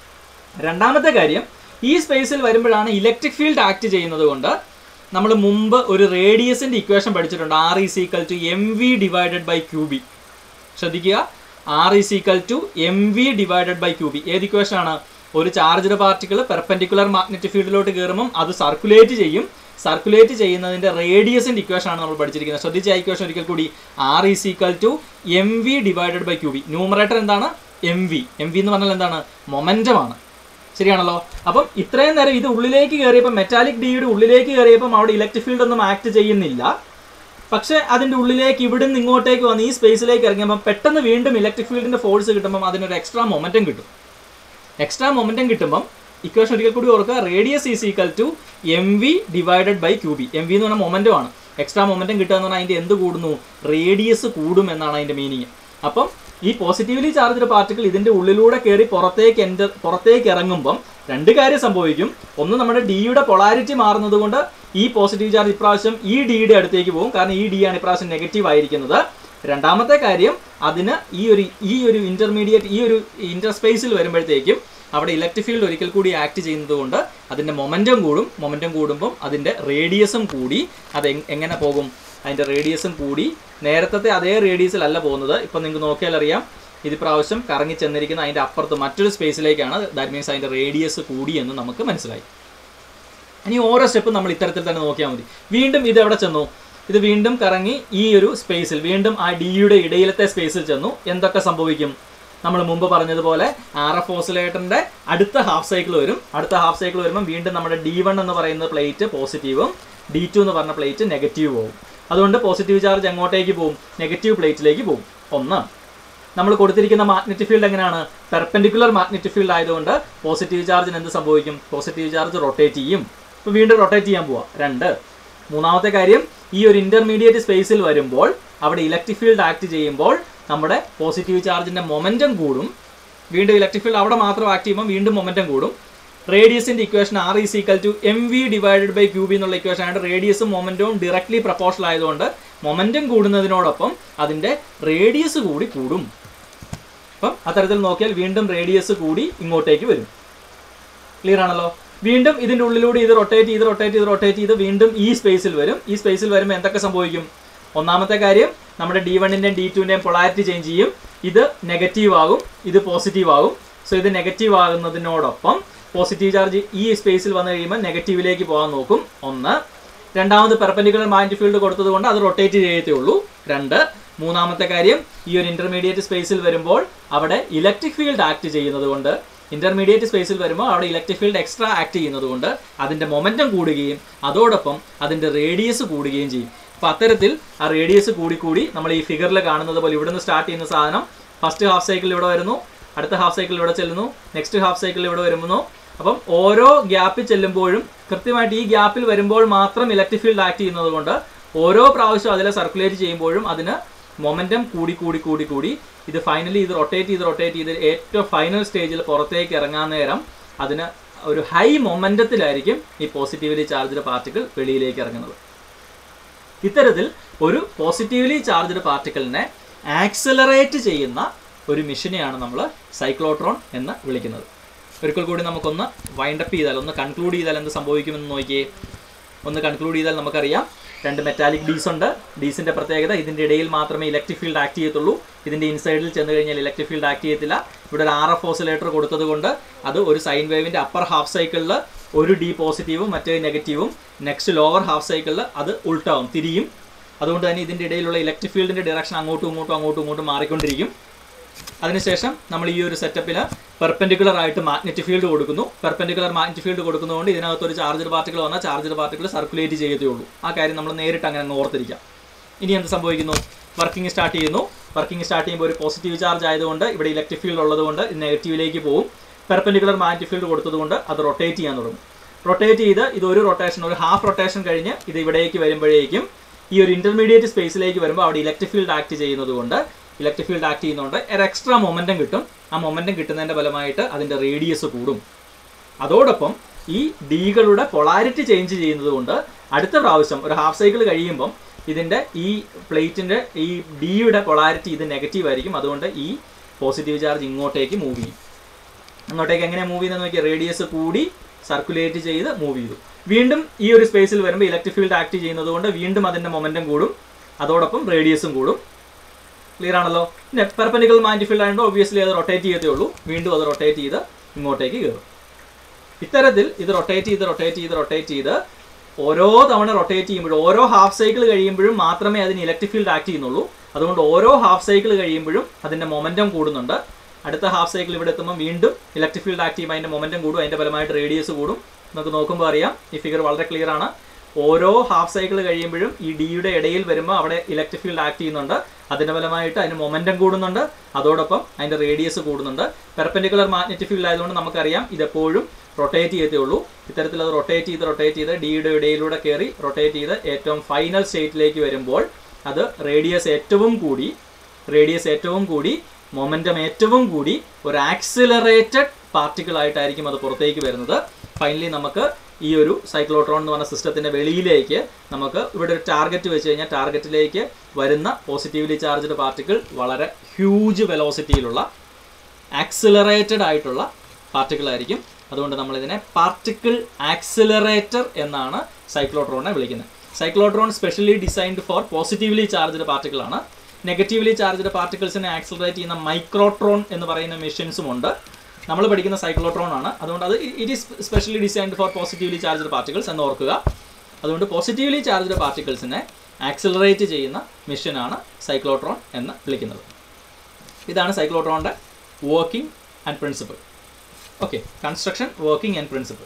രണ്ടാമത്തെ കാര്യം ഈ സ്പേസിൽ വരുമ്പോഴാണ് ഇലക്ട്രിക് ഫീൽഡ് ആക്ട് ചെയ്യുന്നത് കൊണ്ട് നമ്മൾ മുമ്പ് ഒരു റേഡിയസിന്റെ ഇക്വേഷൻ പഠിച്ചിട്ടുണ്ട് R is equal to M V divided by Q B ശ്രദ്ധിക്കുക R is equal to M V divided by Q B ഏത് ഇക്വേഷൻ ആണ് ഒരു ചാർജ്ഡ് പാർട്ടിക്കിൾ പെർപെൻഡിക്കുലർ മാഗ്നറ്റിക് ഫീൽഡിലോട്ട് കയറുമ്പം അത് സർക്കുലേറ്റ് ചെയ്യും സർക്കുലേറ്റ് ചെയ്യുന്നതിന്റെ റേഡിയസിന്റെ ഇക്വേഷൻ ആണ് നമ്മൾ പഠിച്ചിരിക്കുന്നത് ശ്രദ്ധിച്ച ആ ഇക്വേഷൻ ഒരിക്കൽ കൂടി R is equal to M V divided by Q B numerator എന്താണ് എം വി എം വി എന്ന് പറഞ്ഞാൽ എന്താണ് മൊമെന്റം ആണ് ശരിയാണല്ലോ അപ്പം ഇത്രയും നേരം ഇത് ഉള്ളിലേക്ക് കയറിയപ്പോൾ മെറ്റാലിക് ഡിയുടെ ഉള്ളിലേക്ക് കയറിയപ്പം അവിടെ ഇലക്ട്രിക് ഫീൽഡ് ഒന്നും ആക്ട് ചെയ്യുന്നില്ല പക്ഷേ അതിൻ്റെ ഉള്ളിലേക്ക് ഇവിടെ നിന്ന് ഇങ്ങോട്ടേക്ക് വന്ന് ഈ സ്പേസിലേക്ക് ഇറങ്ങിയപ്പോൾ പെട്ടെന്ന് വീണ്ടും ഇലക്ട്രിക് ഫീൽഡിന്റെ ഫോഴ്സ് കിട്ടുമ്പോൾ അതിനൊരു എക്സ്ട്രാ മൊമെന്റം കിട്ടും എക്സ്ട്രാ മൊമെന്റം കിട്ടുമ്പം ഇക്വേഷൻ ഒരിക്കൽ കൂടി ഓർക്കുക radius is equal to M V divided by Q B M V എന്ന് പറഞ്ഞാൽ മൊമെന്റം ആണ് എക്സ്ട്രാ മൊമെന്റം കിട്ടുക എന്ന് പറഞ്ഞാൽ അതിന്റെ എന്ത് കൂടുന്നു റേഡിയസ് കൂടും എന്നാണ് അതിന്റെ മീനിങ് അപ്പം ഈ പോസിറ്റീവ്ലി ചാർജ്ഡ് പാർട്ടിക്കിൾ ഇതിന്റെ ഉള്ളിലൂടെ കയറി പുറത്തേക്ക് എൻ്റർ പുറത്തേക്ക് ഇറങ്ങുമ്പം രണ്ട് കാര്യം സംഭവിക്കും ഒന്ന് നമ്മുടെ ഡിയുടെ പൊളാരിറ്റി മാറുന്നത് കൊണ്ട് ഈ പോസിറ്റീവ് ചാർജ് ഇപ്രാവശ്യം ഈ ഡിയുടെ അടുത്തേക്ക് പോകും കാരണം ഈ ഡി ആണ് ഇപ്രാവശ്യം നെഗറ്റീവ് ആയിരിക്കുന്നത് രണ്ടാമത്തെ കാര്യം അതിന് ഈ ഒരു ഈ ഒരു ഇന്റർമീഡിയറ്റ് ഈ ഒരു ഇന്റർസ്പേസിൽ വരുമ്പോഴത്തേക്കും അവിടെ ഇലക്ട്രിക് ഫീൽഡ് ഒരിക്കൽ കൂടി ആക്ട് ചെയ്യുന്നത് കൊണ്ട് അതിന്റെ മൊമെന്റം കൂടും മൊമെന്റം കൂടുമ്പം അതിന്റെ റേഡിയസും കൂടി അത് എങ്- എങ്ങനെ പോകും അതിന്റെ റേഡിയസും കൂടി നേരത്തെ അതേ റേഡിയസിലല്ല പോകുന്നത് ഇപ്പം നിങ്ങൾക്ക് നോക്കിയാൽ അറിയാം ഇത് പ്രാവശ്യം കറങ്ങി ചെന്നിരിക്കുന്ന അതിന്റെ അപ്പുറത്ത് മറ്റൊരു സ്പേസിലേക്കാണ് ദാറ്റ് മീൻസ് അതിന്റെ റേഡിയസ് കൂടി എന്ന് നമുക്ക് മനസ്സിലായി ഇനി ഓരോ സ്റ്റെപ്പും നമ്മൾ ഇത്തരത്തിൽ തന്നെ നോക്കിയാൽ മതി വീണ്ടും ഇത് എവിടെ ചെന്നു ഇത് വീണ്ടും കറങ്ങി ഈ ഒരു സ്പേസിൽ വീണ്ടും ആ ഡിയുടെ ഇടയിലത്തെ സ്പേസിൽ ചെന്നു എന്തൊക്കെ സംഭവിക്കും നമ്മൾ മുമ്പ് പറഞ്ഞതുപോലെ ആർ എഫ് ഓസിലേറ്ററിന്റെ അടുത്ത ഹാഫ് സൈക്കിൾ വരും അടുത്ത ഹാഫ് സൈക്കിൾ വരുമ്പോൾ വീണ്ടും നമ്മുടെ ഡി വൺ എന്ന് പറയുന്ന പ്ലേറ്റ് പോസിറ്റീവും ഡി ടു എന്ന് പറഞ്ഞ പ്ലേറ്റ് നെഗറ്റീവ് പോകും അതുകൊണ്ട് പോസിറ്റീവ് ചാർജ് എങ്ങോട്ടേക്ക് പോകും നെഗറ്റീവ് പ്ലേറ്റിലേക്ക് പോകും ഒന്ന് നമ്മൾ കൊടുത്തിരിക്കുന്ന മാഗ്നറ്റിക് ഫീൽഡ് എങ്ങനെയാണ് പെർപെൻഡിക്കുലർ മാഗ്നറ്റിക് ഫീൽഡ് ആയതുകൊണ്ട് പോസിറ്റീവ് ചാർജിന് എന്ത് സംഭവിക്കും പോസിറ്റീവ് ചാർജ് റൊട്ടേറ്റ് ചെയ്യും ഇപ്പോൾ വീണ്ടും റൊട്ടേറ്റ് ചെയ്യാൻ പോവാ രണ്ട് മൂന്നാമത്തെ കാര്യം ഈ ഒരു ഇന്റർമീഡിയറ്റ് സ്പേസിൽ വരുമ്പോൾ അവിടെ ഇലക്ട്രിക് ഫീൽഡ് ആക്ട് ചെയ്യുമ്പോൾ നമ്മുടെ പോസിറ്റീവ് ചാർജിന്റെ മൊമെന്റം കൂടും വീണ്ടും ഇലക്ട്രിക് ഫീൽഡ് അവിടെ മാത്രം ആക്ട് ചെയ്യുമ്പോൾ വീണ്ടും മൊമെന്റം കൂടും റേഡിയസിന്റെ equation R is equal to M V divided by ക്യൂബി എന്നുള്ള ഇക്വേഷൻ ആണ് റേഡിയസും മൊമെന്റവും ഡയറക്ട്ലി പ്രപ്പോർഷണൽ ആയതുകൊണ്ട് മൊമെന്റം കൂടുന്നതിനോടൊപ്പം അതിന്റെ റേഡിയസ് കൂടി കൂടും അപ്പം അത്തരത്തിൽ നോക്കിയാൽ വീണ്ടും റേഡിയസ് കൂടി ഇങ്ങോട്ടേക്ക് വരും ക്ലിയർ ആണല്ലോ വീണ്ടും ഇതിന്റെ ഉള്ളിലൂടെ ഇത് റൊട്ടേറ്റ് ചെയ്ത് റൊട്ടേറ്റ് ചെയ്ത് റൊട്ടേറ്റ് ചെയ്ത് വീണ്ടും ഈ സ്പേസിൽ വരും ഈ സ്പേസിൽ വരുമ്പോൾ എന്തൊക്കെ സംഭവിക്കും ഒന്നാമത്തെ കാര്യം നമ്മുടെ ഡി വണ്ണിന്റെയും ഡി ടുവിന്റെയും പൊളാരിറ്റി ചേഞ്ച് ചെയ്യും ഇത് നെഗറ്റീവ് ആകും ഇത് പോസിറ്റീവ് ആകും സോ ഇത് നെഗറ്റീവ് ആകുന്നതിനോടൊപ്പം പോസിറ്റീവ് ചാർജ് ഈ സ്പേസിൽ വന്നു കഴിയുമ്പോൾ നെഗറ്റീവിലേക്ക് പോകാൻ നോക്കും ഒന്ന് രണ്ടാമത് പെർപെൻഡിക്കുലർ മാഗ്നറ്റിക് ഫീൽഡ് കൊടുത്തത് കൊണ്ട് അത് റൊട്ടേറ്റ് ചെയ്യത്തേ ഉള്ളൂ രണ്ട് മൂന്നാമത്തെ കാര്യം ഈ ഒരു ഇന്റർമീഡിയറ്റ് സ്പേസിൽ വരുമ്പോൾ അവിടെ ഇലക്ട്രിക് ഫീൽഡ് ആക്ട് ചെയ്യുന്നത് കൊണ്ട് ഇന്റർമീഡിയറ്റ് സ്പേസിൽ വരുമ്പോൾ അവിടെ ഇലക്ട്രിക് ഫീൽഡ് എക്സ്ട്രാ ആക്ട് ചെയ്യുന്നത് കൊണ്ട് അതിന്റെ മൊമെന്റം കൂടുകയും അതോടൊപ്പം അതിന്റെ റേഡിയസ് കൂടുകയും ചെയ്യും അപ്പൊ അത്തരത്തിൽ ആ റേഡിയസ് കൂടി കൂടി നമ്മൾ ഈ ഫിഗറിൽ കാണുന്നത് പോലെ ഇവിടുന്ന് സ്റ്റാർട്ട് ചെയ്യുന്ന സാധനം ഫസ്റ്റ് ഹാഫ് സൈക്കിൾ ഇവിടെ വരുന്നു അടുത്ത ഹാഫ് സൈക്കിൾ ഇവിടെ ചെല്ലുന്നു നെക്സ്റ്റ് ഹാഫ് സൈക്കിൾ ഇവിടെ വരുന്നു അപ്പം ഓരോ ഗ്യാപ്പിൽ ചെല്ലുമ്പോഴും കൃത്യമായിട്ട് ഈ ഗ്യാപ്പിൽ വരുമ്പോൾ മാത്രം ഇലക്ട്രിക് ഫീൽഡ് ആക്ട് ചെയ്യുന്നത് കൊണ്ട് ഓരോ പ്രാവശ്യം അതിലെ സർക്കുലേറ്റ് ചെയ്യുമ്പോഴും അതിന് മൊമെന്റം കൂടി കൂടി കൂടി കൂടി ഇത് ഫൈനലി ഇത് റൊട്ടേറ്റ് ചെയ്ത് റൊട്ടേറ്റ് ചെയ്ത് ഏറ്റവും ഫൈനൽ സ്റ്റേജിൽ പുറത്തേക്ക് ഇറങ്ങാൻ നേരം അതിന് ഒരു ഹൈ മൊമെന്റത്തിലായിരിക്കും ഈ പോസിറ്റീവ്ലി ചാർജ്ഡ് പാർട്ടിക്കിൾ വെളിയിലേക്ക് ഇറങ്ങുന്നത് ഇത്തരത്തിൽ ഒരു പോസിറ്റീവ്ലി ചാർജ്ഡ് പാർട്ടിക്കിളിനെ ആക്സലറേറ്റ് ചെയ്യുന്ന ഒരു മെഷീനെയാണ് നമ്മൾ സൈക്ലോട്രോൺ എന്ന് വിളിക്കുന്നത് ഒരിക്കൽ കൂടി നമുക്കൊന്ന് വൈൻഡപ്പ് ചെയ്താൽ ഒന്ന് കൺക്ലൂഡ് ചെയ്താൽ എന്ത് സംഭവിക്കുമെന്ന് നോക്കിയേ ഒന്ന് കൺക്ലൂഡ് ചെയ്താൽ നമുക്കറിയാം രണ്ട് മെറ്റാലിക് ഡീസ് ഉണ്ട് ഡീസിന്റെ പ്രത്യേകത ഇതിന്റെ ഇടയിൽ മാത്രമേ ഇലക്ട്രിക് ഫീൽഡ് ആക്ട് ചെയ്യത്തുള്ളൂ ഇതിന്റെ ഇൻസൈഡിൽ ചെന്ന് കഴിഞ്ഞാൽ ഇലക്ട്രിക് ഫീൽഡ് ആക്ട് ചെയ്യത്തില്ല ഇവിടെ ഒരു ആർ എഫ് ഓസിലേറ്റർ കൊടുത്തത് കൊണ്ട് അത് ഒരു സൈൻ വേവിന്റെ അപ്പർ ഹാഫ് സൈക്കിളിൽ ഒരു ഡി പോസിറ്റീവും മറ്റേ നെഗറ്റീവും നെക്സ്റ്റ് ലോവർ ഹാഫ് സൈക്കിളിൽ അത് ഉൾട്ടാവും തിരിയും അതുകൊണ്ട് തന്നെ ഇതിൻ്റെ ഇടയിലുള്ള ഇലക്ട്രിക് ഫീൽഡിൻ്റെ ഡയറക്ഷൻ അങ്ങോട്ടും ഇങ്ങോട്ടും അങ്ങോട്ടും ഇങ്ങോട്ടും മാറിക്കൊണ്ടിരിക്കും അതിനുശേഷം നമ്മൾ ഈ ഒരു സെറ്റപ്പിൽ പെർപെൻഡിക്കുലർ ആയിട്ട് മാഗ്നറ്റിക് ഫീൽഡ് കൊടുക്കുന്നു പെർപെൻഡിക്കുലർ മാഗ്നറ്റിക് ഫീൽഡ് കൊടുക്കുന്നതുകൊണ്ട് ഇതിനകത്ത് ഒരു ചാർജർ പാർട്ടിക്കിൾ വന്നാൽ ചാർജർ പാർട്ടിക്കിൾ സർക്കുലേറ്റ് ചെയ്യത്തേ ഉള്ളൂ ആ കാര്യം നമ്മൾ നേരിട്ട് അങ്ങനെ അങ്ങ് ഓർത്തിരിക്കാം ഇനി എന്ത് സംഭവിക്കുന്നു വർക്കിംഗ് സ്റ്റാർട്ട് ചെയ്യുന്നു വർക്കിംഗ് സ്റ്റാർട്ട് ചെയ്യുമ്പോൾ ഒരു പോസിറ്റീവ് ചാർജ് ആയതുകൊണ്ട് ഇവിടെ ഇലക്ട്രിക് ഫീൽഡ് ഉള്ളതുകൊണ്ട് ഇത് നെഗറ്റീവിലേക്ക് പോകും പെർപെൻഡിക്കുലർ മാഗ്നറ്റിക് ഫീൽഡ് കൊടുത്തതുകൊണ്ട് അത് റൊട്ടേറ്റ് ചെയ്യാൻ തുടങ്ങും റൊട്ടേറ്റ് ചെയ്ത് ഇത് ഒരു റൊട്ടേഷൻ ഒരു ഹാഫ് റൊട്ടേഷൻ കഴിഞ്ഞ് ഇത് ഇവിടേക്ക് വരുമ്പോഴേക്കും ഈ ഒരു ഇന്റർമീഡിയറ്റ് സ്പേസിലേക്ക് വരുമ്പോൾ അവിടെ ഇലക്ട്രിക് ഫീൽഡ് ആക്ട് ചെയ്യുന്നത് കൊണ്ട് ഇലക്ട്രിക് ഫീൽഡ് ആക്ട് ചെയ്യുന്നതുകൊണ്ട് ഒരു എക്സ്ട്രാ മൊമെന്റം കിട്ടും ആ മൊമെന്റം കിട്ടുന്നതിന്റെ ഫലമായിട്ട് അതിന്റെ റേഡിയസ് കൂടും അതോടൊപ്പം ഈ ഡികളുടെ പൊളാരിറ്റി ചേഞ്ച് ചെയ്യുന്നത് കൊണ്ട് അടുത്ത പ്രാവശ്യം ഒരു ഹാഫ് സൈക്കിൾ കഴിയുമ്പം ഇതിന്റെ ഈ പ്ലേറ്റിന്റെ ഈ ഡിയുടെ പൊളാരിറ്റി ഇത് നെഗറ്റീവ് ആയിരിക്കും അതുകൊണ്ട് ഈ പോസിറ്റീവ് ചാർജ് ഇങ്ങോട്ടേക്ക് മൂവ് ചെയ്യും അങ്ങോട്ടേക്ക് എങ്ങനെ മൂവ് ചെയ്യുന്നത് നോക്കിയാൽ റേഡിയസ് കൂടി സർക്കുലേറ്റ് ചെയ്ത് മൂവ് ചെയ്തു വീണ്ടും ഈ ഒരു സ്പേസിൽ വരുമ്പോൾ ഇലക്ട്രിക് ഫീൽഡ് ആക്ട് ചെയ്യുന്നത് കൊണ്ട് വീണ്ടും അതിന്റെ മൊമെന്റം കൂടും അതോടൊപ്പം റേഡിയസും കൂടും ക്ലിയർ ആണല്ലോ പിന്നെ പെർപെൻഡിക്കുലർ മാഗ്നറ്റിക് ഫീൽഡ് ആയതുകൊണ്ട് ഒബ്വിയസ്ലി അത് റൊട്ടേറ്റ് ചെയ്തേ ഉള്ളൂ വീണ്ടും അത് റൊട്ടേറ്റ് ചെയ്ത് ഇങ്ങോട്ടേക്ക് കയറും ഇത്തരത്തിൽ ഇത് റൊട്ടേറ്റ് ചെയ്ത് റൊട്ടേറ്റ് ചെയ്ത് റൊട്ടേറ്റ് ചെയ്ത് ഓരോ തവണ റൊട്ടേറ്റ് ചെയ്യുമ്പോഴും ഓരോ ഹാഫ് സൈക്കിൾ കഴിയുമ്പോഴും മാത്രമേ അതിന് ഇലക്ട്രിക് ഫീൽഡ് ആക്ട് ചെയ്യുന്നുള്ളൂ അതുകൊണ്ട് ഓരോ ഹാഫ് സൈക്കിൾ കഴിയുമ്പോഴും അതിന്റെ മൊമെന്റം കൂടുന്നുണ്ട് അടുത്ത ഹാഫ് സൈക്കിൾ ഇവിടെ എത്തുമ്പോൾ വീണ്ടും ഇലക്ട്രിക് ഫീൽഡ് ആക്ട് ചെയ്യുമ്പോൾ അതിന്റെ മൊമെന്റം കൂടും അതിന്റെ ഫലമായിട്ട് റേഡിയസ് കൂടും നമുക്ക് നോക്കുമ്പോൾ അറിയാം ഈ ഫിഗർ വളരെ ക്ലിയർ ആണ് ഓരോ ഹാഫ് സൈക്കിൾ കഴിയുമ്പോഴും ഈ ഡിയുടെ ഇടയിൽ വരുമ്പോൾ അവിടെ ഇലക്ട്രിക് ഫീൽഡ് ആക്ട് ചെയ്യുന്നുണ്ട് അതിന്റെ ഫലമായിട്ട് അതിന് മൊമെന്റം കൂടുന്നുണ്ട് അതോടൊപ്പം അതിന്റെ റേഡിയസ് കൂടുന്നുണ്ട് പെർപെൻഡിക്കുലർ മാഗ്നറ്റിക് ഫീൽഡ് ആയതുകൊണ്ട് നമുക്കറിയാം ഇതെപ്പോഴും റൊട്ടേറ്റ് ചെയ്തേ ഉള്ളൂ ഇത്തരത്തിൽ അത് റൊട്ടേറ്റ് ചെയ്ത് റൊട്ടേറ്റ് ചെയ്ത് ഡിയുടെ ഇടയിലൂടെ കയറി റൊട്ടേറ്റ് ചെയ്ത് ഏറ്റവും ഫൈനൽ സ്റ്റേറ്റിലേക്ക് വരുമ്പോൾ അത് റേഡിയസ് ഏറ്റവും കൂടി റേഡിയസ് ഏറ്റവും കൂടി മൊമെന്റം ഏറ്റവും കൂടി ഒരു ആക്സിലറേറ്റഡ് പാർട്ടിക്കിൾ ആയിട്ടായിരിക്കും അത് പുറത്തേക്ക് വരുന്നത് ഫൈനലി നമുക്ക് ഈ ഒരു സൈക്ലോട്രോൺ എന്ന് പറഞ്ഞ സിസ്റ്റത്തിന്റെ വെളിയിലേക്ക് നമുക്ക് ഇവിടെ ഒരു ടാർഗറ്റ് വെച്ച് കഴിഞ്ഞാൽ ടാർഗറ്റിലേക്ക് വരുന്ന പോസിറ്റീവ്ലി ചാർജ്ഡ് പാർട്ടിക്കിൾ വളരെ ഹ്യൂജ് വെലോസിറ്റിയിലുള്ള ആക്സിലറേറ്റഡ് ആയിട്ടുള്ള പാർട്ടിക്കിൾ ആയിരിക്കും അതുകൊണ്ട് നമ്മൾ ഇതിനെ പാർട്ടിക്കിൾ ആക്സിലറേറ്റർ എന്നാണ് സൈക്ലോട്രോണിനെ വിളിക്കുന്നത് cyclotron specially designed for positively charged particle ആണ് നെഗറ്റീവ്ലി ചാർജ്ഡ് പാർട്ടിക്കിൾസിനെ ആക്സിലറേറ്റ് ചെയ്യുന്ന മൈക്രോട്രോൺ എന്ന് പറയുന്ന മെഷീൻസും ഉണ്ട് നമ്മൾ പഠിക്കുന്ന സൈക്ലോട്രോൺ ആണ് അതുകൊണ്ട് അത് it is specially designed for positively charged particles എന്ന് ഓർക്കുക അതുകൊണ്ട് പോസിറ്റീവ്ലി ചാർജ്ഡ് പാർട്ടിക്കിൾസിനെ ആക്സിലറേറ്റ് ചെയ്യുന്ന മെഷീനാണ് സൈക്ലോട്രോൺ എന്ന് വിളിക്കുന്നത് ഇതാണ് സൈക്ലോട്രോണിൻ്റെ working and principle okay construction working and principle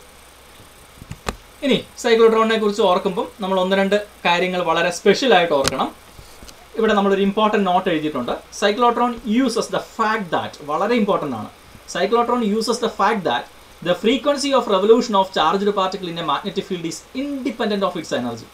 ഇനി സൈക്ലോട്രോണിനെ കുറിച്ച് ഓർക്കുമ്പം നമ്മൾ ഒന്ന് രണ്ട് കാര്യങ്ങൾ വളരെ സ്പെഷ്യൽ ആയിട്ട് ഓർക്കണം ഇവിടെ നമ്മളൊരു ഇമ്പോർട്ടൻറ്റ് നോട്ട് എഴുതിയിട്ടുണ്ട് cyclotron uses the fact that വളരെ ഇമ്പോർട്ടൻ്റ് ആണ് cyclotron uses the fact that the frequency of revolution of charged particle in a magnetic field is independent of its energy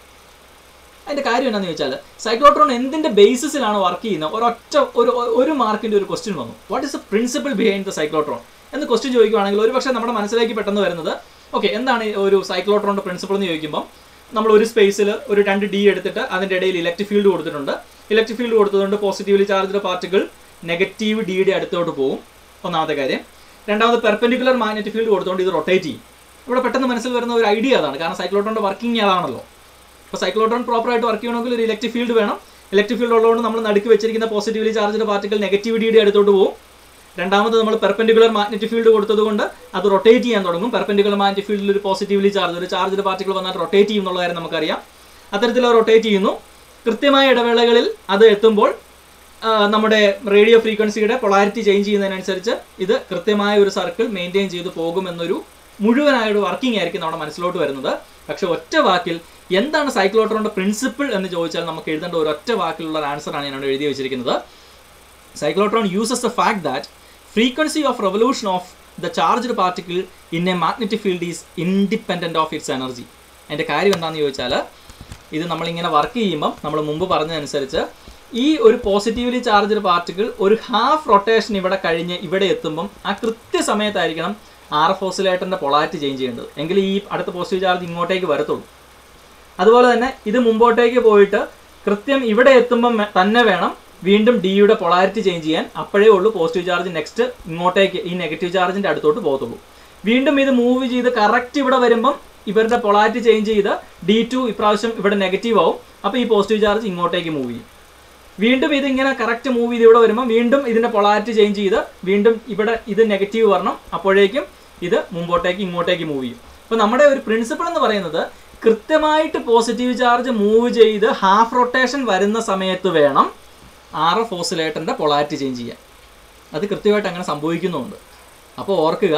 അതിന്റെ കാര്യം എന്താണെന്ന് ചോദിച്ചാൽ സൈക്ലോട്രോൺ എന്തിന്റെ ബേസിസിലാണ് വർക്ക് ചെയ്യുന്നത് ഒരൊറ്റ ഒരു ഒരു മാർക്കിന്റെ ഒരു ക്വസ്റ്റ്യൻ വന്നു what is the principle behind the cyclotron എന്ന് ക്വസ്റ്റ്യൻ ചോദിക്കുകയാണെങ്കിൽ ഒരു പക്ഷേ നമ്മുടെ മനസ്സിലേക്ക് പെട്ടെന്ന് വരുന്നത് ഓക്കെ എന്താണ് ഈ ഒരു സൈക്ലോട്രോണിന്റെ പ്രിൻസിപ്പിൾ എന്ന് ചോദിക്കുമ്പോൾ നമ്മൾ ഒരു സ്പേസിൽ ഒരു രണ്ട് ഡി എടുത്തിട്ട് അതിന്റെ ഇടയിൽ ഇലക്ട്രിക് ഫീൽഡ് കൊടുത്തിട്ടുണ്ട് ഇലക്ട്രിക് ഫീൽഡ് കൊടുത്തതുകൊണ്ട് പോസിറ്റീവ്ലി ചാർജ്ഡ് പാർട്ടിക്കിൾ നെഗറ്റീവ് ഡിയുടെ അടുത്തോട്ട് പോകും ഒന്നാമത്തെ കാര്യം രണ്ടാമത് പെർപെൻഡിക്കുലർ മാഗ്നറ്റിക് ഫീൽഡ് കൊടുത്തുകൊണ്ട് ഇത് റൊട്ടേറ്റ് ചെയ്യും ഇവിടെ പെട്ടെന്ന് മനസ്സിൽ വരുന്ന ഒരു ഐഡിയ അതാണ് കാരണം സൈക്ലോട്രോണിന്റെ വർക്കിംഗ് അതാണല്ലോ അപ്പോൾ സൈക്ലോട്രോൺ പ്രോപ്പറായിട്ട് വർക്ക് ചെയ്യണമെങ്കിൽ ഒരു ഇലക്ട്രിക് ഫീൽഡ് വേണം ഇലക്ട്രിക് ഫീൽഡ് ഉള്ളതുകൊണ്ട് നമ്മൾ നടുക്ക് വെച്ചിരിക്കുന്ന പോസിറ്റീവ്ലി ചാർജ്ഡ് പാർട്ടിക്കൽ നെഗറ്റിവിറ്റിയുടെ അടുത്തോട്ട് പോകും രണ്ടാമത് നമ്മൾ പെർപെൻഡിക്കുലർ മാഗ്നറ്റിക് ഫീൽഡ് കൊടുത്തതുകൊണ്ട് അത് റൊട്ടേറ്റ് ചെയ്യാൻ തുടങ്ങും പെർപെൻഡിക്കുലർ മാഗ്നറ്റിക് ഫീൽഡിൽ ഒരു പോസിറ്റീവ്ലി ചാർജ് ഒരു ചാർജ്ഡ് പാർട്ടിക്കിൾ വന്നാൽ റൊട്ടേറ്റ് ചെയ്യും എന്നുള്ള കാര്യം നമുക്കറിയാം അത്തരത്തിൽ റൊട്ടേറ്റ് ചെയ്യുന്നു കൃത്യമായ ഇടവേളകളിൽ അത് എത്തുമ്പോൾ ആ, നമ്മുടെ റേഡിയോ ഫ്രീക്വൻസിയുടെ പൊളാരിറ്റി ചേഞ്ച് ചെയ്യുന്നതിനനുസരിച്ച് ഇത് കൃത്യമായ ഒരു സർക്കിൾ മെയിൻറ്റെയിൻ ചെയ്ത് പോകുമെന്നൊരു മുഴുവനായ ഒരു വർക്കിംഗ് ആയിരിക്കും നമ്മുടെ മനസ്സിലോട്ട് വരുന്നത് പക്ഷെ ഒറ്റ വാക്കിൽ എന്താണ് സൈക്ലോട്രോണിന്റെ പ്രിൻസിപ്പിൾ എന്ന് ചോദിച്ചാൽ നമുക്ക് എഴുതേണ്ട ഒരു ഒറ്റ വാക്കിലുള്ള ഒരു ആൻസറാണ് ഞാൻ ഇവിടെ എഴുതി വെച്ചിരിക്കുന്നത് cyclotron uses the fact that frequency of revolution of the charged particle in a magnetic field is independent of its energy അതിൻ്റെ കാര്യം എന്താണെന്ന് ചോദിച്ചാൽ ഇത് നമ്മളിങ്ങനെ വർക്ക് ചെയ്യുമ്പം നമ്മൾ മുമ്പ് പറഞ്ഞതനുസരിച്ച് ഈ ഒരു പോസിറ്റീവ്ലി ചാർജ്ഡ് പാർട്ടിക്കിൾ ഒരു ഹാഫ് റൊട്ടേഷൻ ഇവിടെ കഴിഞ്ഞ് ഇവിടെ എത്തുമ്പം ആ കൃത്യസമയത്തായിരിക്കണം ആർ എഫ് ഓസിലേറ്ററിൻ്റെ പൊളാരിറ്റി ചേഞ്ച് ചെയ്യേണ്ടത് എങ്കിൽ ഈ അടുത്ത പോസിറ്റീവ് ചാർജ് ഇങ്ങോട്ടേക്ക് വരത്തുള്ളൂ അതുപോലെ തന്നെ ഇത് മുമ്പോട്ടേക്ക് പോയിട്ട് കൃത്യം ഇവിടെ എത്തുമ്പം വേ- തന്നെ വേണം വീണ്ടും ഡിയുടെ പൊളാരിറ്റി ചേഞ്ച് ചെയ്യാൻ അപ്പോഴേ ഉള്ളൂ പോസിറ്റീവ് ചാർജ് നെക്സ്റ്റ് ഇങ്ങോട്ടേക്ക് ഈ നെഗറ്റീവ് ചാർജിന്റെ അടുത്തോട്ട് പോകത്തുള്ളൂ വീണ്ടും ഇത് മൂവ് ചെയ്ത് കറക്റ്റ് ഇവിടെ വരുമ്പം ഇവരുടെ പൊളാരിറ്റി ചേഞ്ച് ചെയ്ത് ഡി ടു ഇപ്രാവശ്യം ഇവിടെ നെഗറ്റീവ് ആവും അപ്പോൾ ഈ പോസിറ്റീവ് ചാർജ് ഇങ്ങോട്ടേക്ക് മൂവ് ചെയ്യും വീണ്ടും ഇതിങ്ങനെ കറക്റ്റ് മൂവ് ചെയ്ത് ഇവിടെ വരുമ്പോൾ വീണ്ടും ഇതിന്റെ പൊളാരിറ്റി ചേഞ്ച് ചെയ്ത് വീണ്ടും ഇവിടെ ഇത് നെഗറ്റീവ് വരണം അപ്പോഴേക്കും ഇത് മുമ്പോട്ടേക്ക് ഇങ്ങോട്ടേക്ക് മൂവ് ചെയ്യും അപ്പോൾ അപ്പോൾ നമ്മുടെ ഒരു പ്രിൻസിപ്പിൾ എന്ന് പറയുന്നത് കൃത്യമായിട്ട് പോസിറ്റീവ് ചാർജ് മൂവ് ചെയ്ത് ഹാഫ് റൊട്ടേഷൻ വരുന്ന സമയത്ത് വേണം ആർ എഫ് ഓസിലേറ്ററിൻ്റെ പൊളാരിറ്റി ചേഞ്ച് ചെയ്യാൻ അത് കൃത്യമായിട്ട് അങ്ങനെ സംഭവിക്കുന്നുമുണ്ട് അപ്പോൾ ഓർക്കുക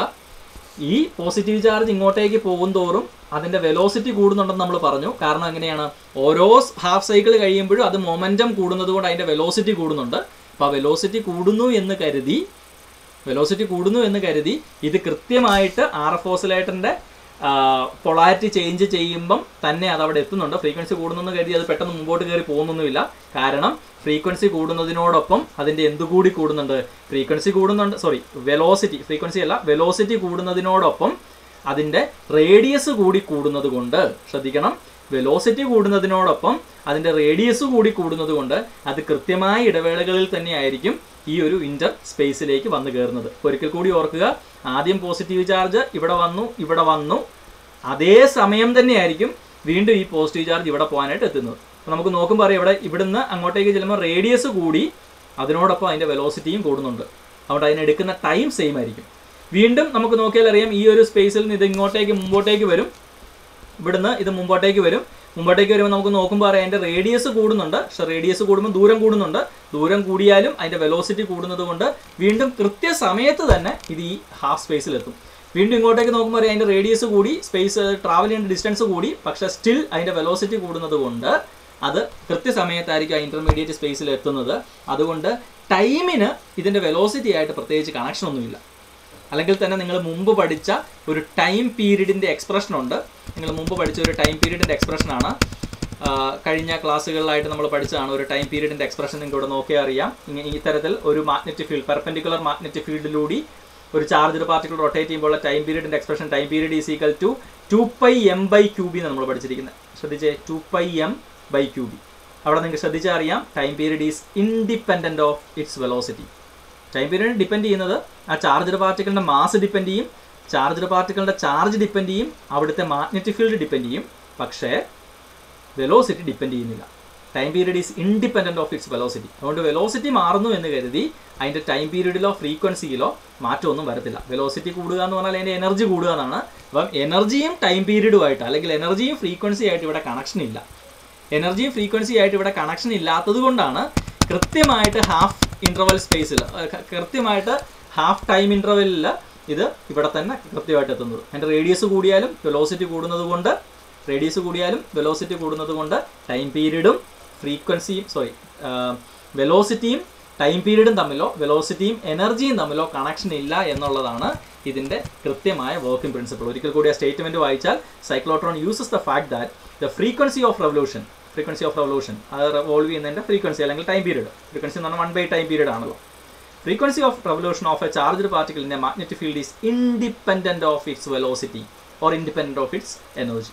ഈ പോസിറ്റീവ് ചാർജ് ഇങ്ങോട്ടേക്ക് പോകും തോറും അതിൻ്റെ വെലോസിറ്റി കൂടുന്നുണ്ടെന്ന് നമ്മൾ പറഞ്ഞു കാരണം എങ്ങനെയാണ് ഓരോ ഹാഫ് സൈക്കിൾ കഴിയുമ്പോഴും അത് മൊമെൻറ്റം കൂടുന്നത് കൊണ്ട് അതിൻ്റെ വെലോസിറ്റി കൂടുന്നുണ്ട് അപ്പോൾ ആ വെലോസിറ്റി കൂടുന്നു എന്ന് കരുതി വെലോസിറ്റി കൂടുന്നു എന്ന് കരുതി ഇത് കൃത്യമായിട്ട് ആർ എഫ് ഓസിലേറ്ററിൻ്റെ പൊളാരിറ്റി ചേഞ്ച് ചെയ്യുമ്പം തന്നെ അത് അവിടെ എത്തുന്നുണ്ട് ഫ്രീക്വൻസി കൂടുന്നെന്ന് കരുതി അത് പെട്ടെന്ന് മുമ്പോട്ട് കയറി പോകുന്നൊന്നുമില്ല കാരണം ഫ്രീക്വൻസി കൂടുന്നതിനോടൊപ്പം അതിൻ്റെ എന്തുകൂടി കൂടുന്നുണ്ട് ഫ്രീക്വൻസി കൂടുന്നുണ്ട് സോറി വെലോസിറ്റി ഫ്രീക്വൻസി അല്ല വെലോസിറ്റി കൂടുന്നതിനോടൊപ്പം അതിൻ്റെ റേഡിയസ് കൂടി കൂടുന്നത് കൊണ്ട് ശ്രദ്ധിക്കണം വെലോസിറ്റി കൂടുന്നതിനോടൊപ്പം അതിൻ്റെ റേഡിയസ് കൂടി കൂടുന്നത് കൊണ്ട് അത് കൃത്യമായ ഇടവേളകളിൽ തന്നെയായിരിക്കും ഈ ഒരു ഇന്റർ സ്പേസിലേക്ക് വന്നു കയറുന്നത് ഒരിക്കൽ കൂടി ഓർക്കുക ആദ്യം പോസിറ്റീവ് ചാർജ് ഇവിടെ വന്നു ഇവിടെ വന്നു അതേ സമയം തന്നെയായിരിക്കും വീണ്ടും ഈ പോസിറ്റീവ് ചാർജ് ഇവിടെ പോകാനായിട്ട് എത്തുന്നത് അപ്പോൾ നമുക്ക് നോക്കുമ്പോൾ അറിയാം ഇവിടെ ഇവിടുന്ന് അങ്ങോട്ടേക്ക് ചെല്ലുമ്പോൾ റേഡിയസ് കൂടി അതിനോടൊപ്പം അതിൻ്റെ വെലോസിറ്റിയും കൂടുന്നുണ്ട് അതുകൊണ്ട് അതിനെടുക്കുന്ന ടൈം സെയിം ആയിരിക്കും വീണ്ടും നമുക്ക് നോക്കിയാൽ അറിയാം ഈ ഒരു സ്പേസിൽ നിന്ന് ഇത് ഇങ്ങോട്ടേക്ക് മുമ്പോട്ടേക്ക് വരും ഇവിടുന്ന് ഇത് മുമ്പോട്ടേക്ക് വരും മുമ്പോട്ടേക്ക് വരുമ്പോൾ നമുക്ക് നോക്കുമ്പോൾ അറിയാം അതിൻ്റെ റേഡിയസ് കൂടുന്നുണ്ട് പക്ഷെ റേഡിയസ് കൂടുമ്പോൾ ദൂരം കൂടുന്നുണ്ട് ദൂരം കൂടിയാലും അതിൻ്റെ വെലോസിറ്റി കൂടുന്നത് കൊണ്ട് വീണ്ടും കൃത്യസമയത്ത് തന്നെ ഇത് ഈ ഹാഫ് സ്പേസിലെത്തും വീണ്ടും ഇങ്ങോട്ടേക്ക് നോക്കുമ്പോൾ അറിയാം അതിൻ്റെ റേഡിയസ് കൂടി സ്പേസ് ട്രാവൽ ചെയ്യേണ്ട ഡിസ്റ്റൻസ് കൂടി പക്ഷേ സ്റ്റിൽ അതിൻ്റെ വെലോസിറ്റി കൂടുന്നത് കൊണ്ട് അത് കൃത്യസമയത്തായിരിക്കും ആ ഇൻ്റർമീഡിയറ്റ് സ്പേസിൽ എത്തുന്നത് അതുകൊണ്ട് ടൈമിന് ഇതിൻ്റെ വെലോസിറ്റി ആയിട്ട് പ്രത്യേകിച്ച് കണക്ഷൻ ഒന്നുമില്ല അല്ലെങ്കിൽ തന്നെ നിങ്ങൾ മുമ്പ് പഠിച്ച ഒരു ടൈം പീരീഡിൻ്റെ എക്സ്പ്രഷൻ ഉണ്ട് നിങ്ങൾ മുമ്പ് പഠിച്ച ഒരു ടൈം പീരീഡിൻ്റെ എക്സ്പ്രഷനാണ് കഴിഞ്ഞ ക്ലാസ്സുകളിലായിട്ട് നമ്മൾ പഠിച്ചതാണ് ഒരു ടൈം പീരീഡിൻ്റെ എക്സ്പ്രഷൻ നിങ്ങൾക്ക് ഇവിടെ നോക്കിയാൽ അറിയാം ഇങ്ങനെ ഈ തരത്തിൽ ഒരു മാഗ്നറ്റിക് ഫീൽഡ് പെർപെൻഡിക്കുലർ മാഗ്നറ്റിക് ഫീൽഡിലൂടെ ഒരു ചാർജ് പാർട്ടിക്കിൾ റൊട്ടേറ്റ് ചെയ്യുമ്പോൾ ടൈം പീരീഡിൻ്റെ expression time period is equal to two pi M by QB നമ്മൾ പഠിച്ചിരിക്കുന്നത് ശ്രദ്ധിച്ചേ two pi M by QB അവിടെ നിങ്ങൾക്ക് ശ്രദ്ധിച്ചാൽ അറിയാം time period is independent of its velocity time period depend ചെയ്യുന്നത് ആ ചാർജഡ് പാർട്ടിക്കിളിൻ്റെ മാസ് ഡിപ്പെൻഡ് ചെയ്യും ചാർജഡ് പാർട്ടിക്കിളിൻ്റെ ചാർജ് ഡിപ്പെൻഡ് ചെയ്യും അവിടുത്തെ മാഗ്നറ്റിക് ഫീൽഡ് ഡിപ്പെൻഡ് ചെയ്യും പക്ഷേ വെലോസിറ്റി ഡിപ്പെൻഡ് ചെയ്യുന്നില്ല time period is independent of its velocity അതുകൊണ്ട് വെലോസിറ്റി മാറുന്നു എന്ന് കരുതി അതിൻ്റെ ടൈം പീരീഡിലോ ഫ്രീക്വൻസിയിലോ മാറ്റമൊന്നും വരത്തില്ല വെലോസിറ്റി കൂടുക എന്ന് പറഞ്ഞാൽ അതിൻ്റെ എനർജി കൂടുക എന്നാണ് അപ്പം എനർജിയും ടൈം പീരീഡുമായിട്ട് അല്ലെങ്കിൽ എനർജിയും ഫ്രീക്വൻസി ആയിട്ട് ഇവിടെ കണക്ഷൻ ഇല്ല എനർജിയും ഫ്രീക്വൻസി ആയിട്ട് ഇവിടെ കണക്ഷൻ ഇല്ലാത്തത് കൊണ്ടാണ് കൃത്യമായിട്ട് ഹാഫ് ഇൻ്റർവൽ സ്പേസിൽ കൃത്യമായിട്ട് ഹാഫ് ടൈം ഇൻ്റർവെല്ലിൽ ഇത് ഇവിടെ തന്നെ കൃത്യമായിട്ട് എത്തുന്നത് അതിൻ്റെ റേഡിയസ് കൂടിയാലും വെലോസിറ്റി കൂടുന്നത് കൊണ്ട് റേഡിയസ് കൂടിയാലും വെലോസിറ്റി കൂടുന്നത് കൊണ്ട് ടൈം പീരീഡും ഫ്രീക്വൻസിയും സോറി വെലോസിറ്റിയും ടൈം പീരീഡും തമ്മിലോ വെലോസിറ്റിയും എനർജിയും തമ്മിലോ കണക്ഷൻ ഇല്ല എന്നുള്ളതാണ് ഇതിൻ്റെ കൃത്യമായ വർക്കിംഗ് പ്രിൻസിപ്പിൾ ഒരിക്കൽ കൂടി ആ സ്റ്റേറ്റ്മെൻറ്റ് വായിച്ചാൽ cyclotron uses the fact that the frequency of revolution frequency of revolution അത് റിവോൾവ് ചെയ്യുന്നതിൻ്റെ ഫ്രീക്വൻസി അല്ലെങ്കിൽ ടൈം പീരീഡ് ഫ്രീക്വൻസി എന്ന് പറഞ്ഞാൽ വൺ ബൈ ടൈം പീരീഡ് ആണല്ലോ frequency of revolution of a charged particle in a magnetic field is independent of its velocity or independent of its energy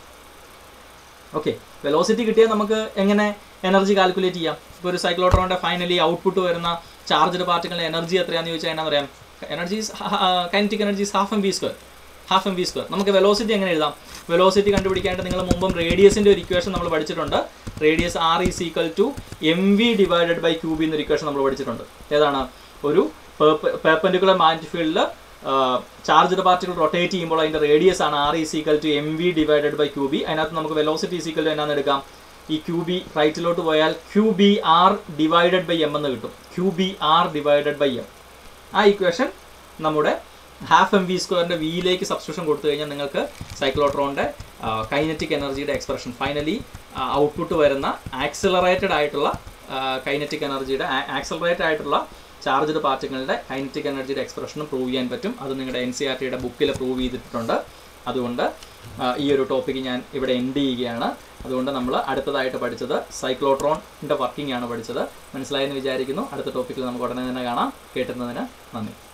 okay velocity കിട്ടിയാൽ നമുക്ക് എങ്ങനെ energy calculate ചെയ്യാം ഇപ്പോൾ ഒരു സൈക്ലോട്രോണിൻ്റെ ഫൈനലി ഔട്ട്പുട്ട് വരുന്ന charged പാർട്ടിക്കിളിൻ്റെ എനർജി എത്രയാണെന്ന് ചോദിച്ചാൽ എന്നാ പറയാം energy kinetic energy half M V square half M V square നമുക്ക് വെലോസിറ്റി എങ്ങനെ എഴുതാം വെലോസിറ്റി കണ്ടുപിടിക്കാനായിട്ട് നിങ്ങൾ മുമ്പും റേഡിയസിൻ്റെ ഒരു ഇക്വേഷൻ നമ്മൾ പഠിച്ചിട്ടുണ്ട് radius R is equal to M V divided by QB എന്നൊരു ഇക്വേഷൻ നമ്മൾ പഠിച്ചിട്ടുണ്ട് ഏതാണ് ഒരു പെർപെൻഡിക്കുലർ മാഗ്നറ്റിക് ഫീൽഡിൽ ചാർജ്ഡ് പാർട്ടികൾ റൊട്ടേറ്റ് ചെയ്യുമ്പോൾ അതിൻ്റെ റേഡിയസ് ആണ് R is equal to M V divided by QB അതിനകത്ത് നമുക്ക് വെലോസിറ്റി ഈസ് ഈക്വൽ ടു എന്നാന്ന് എടുക്കാം ഈ ക്യൂ ബി റൈറ്റിലോട്ട് പോയാൽ Q B R divided by M എന്ന് കിട്ടും Q B R divided by M ആ ഇക്വേഷൻ നമ്മുടെ ഹാഫ് എം വി സ്ക്വയറിൻ്റെ വിയിലേക്ക് സബ്സ്ക്രിപ്ഷൻ കൊടുത്തു കഴിഞ്ഞാൽ നിങ്ങൾക്ക് സൈക്ലോട്രോണിൻ്റെ കൈനറ്റിക് എനർജിയുടെ എക്സ്പ്രഷൻ ഫൈനലി ഔട്ട്പുട്ട് വരുന്ന ആക്സിലറേറ്റഡ് ആയിട്ടുള്ള കൈനറ്റിക് എനർജിയുടെ ആക്സിലറേറ്റഡ് ആയിട്ടുള്ള ചാർജ്ഡ് പാർട്ടിക്കിളിൻ്റെ കൈനറ്റിക് എനർജിയുടെ എക്സ്പ്രഷനും പ്രൂവ് ചെയ്യാൻ പറ്റും അത് നിങ്ങളുടെ എൻ സി ആർ ടിയുടെ ബുക്കിൽ പ്രൂവ് ചെയ്തിട്ടുണ്ട് അതുകൊണ്ട് ഈ ഒരു ടോപ്പിക്ക് ഞാൻ ഇവിടെ എൻഡ് ചെയ്യുകയാണ് അതുകൊണ്ട് നമ്മൾ അടുത്തതായിട്ട് പഠിച്ചത് സൈക്ലോട്രോണിൻ്റെ വർക്കിംഗ് ആണ് പഠിച്ചത് മനസ്സിലായെന്ന് വിചാരിക്കുന്നു അടുത്ത ടോപ്പിക്കിൽ നമുക്ക് ഉടനെ തന്നെ കാണാം കേട്ടുന്നതിന് നന്ദി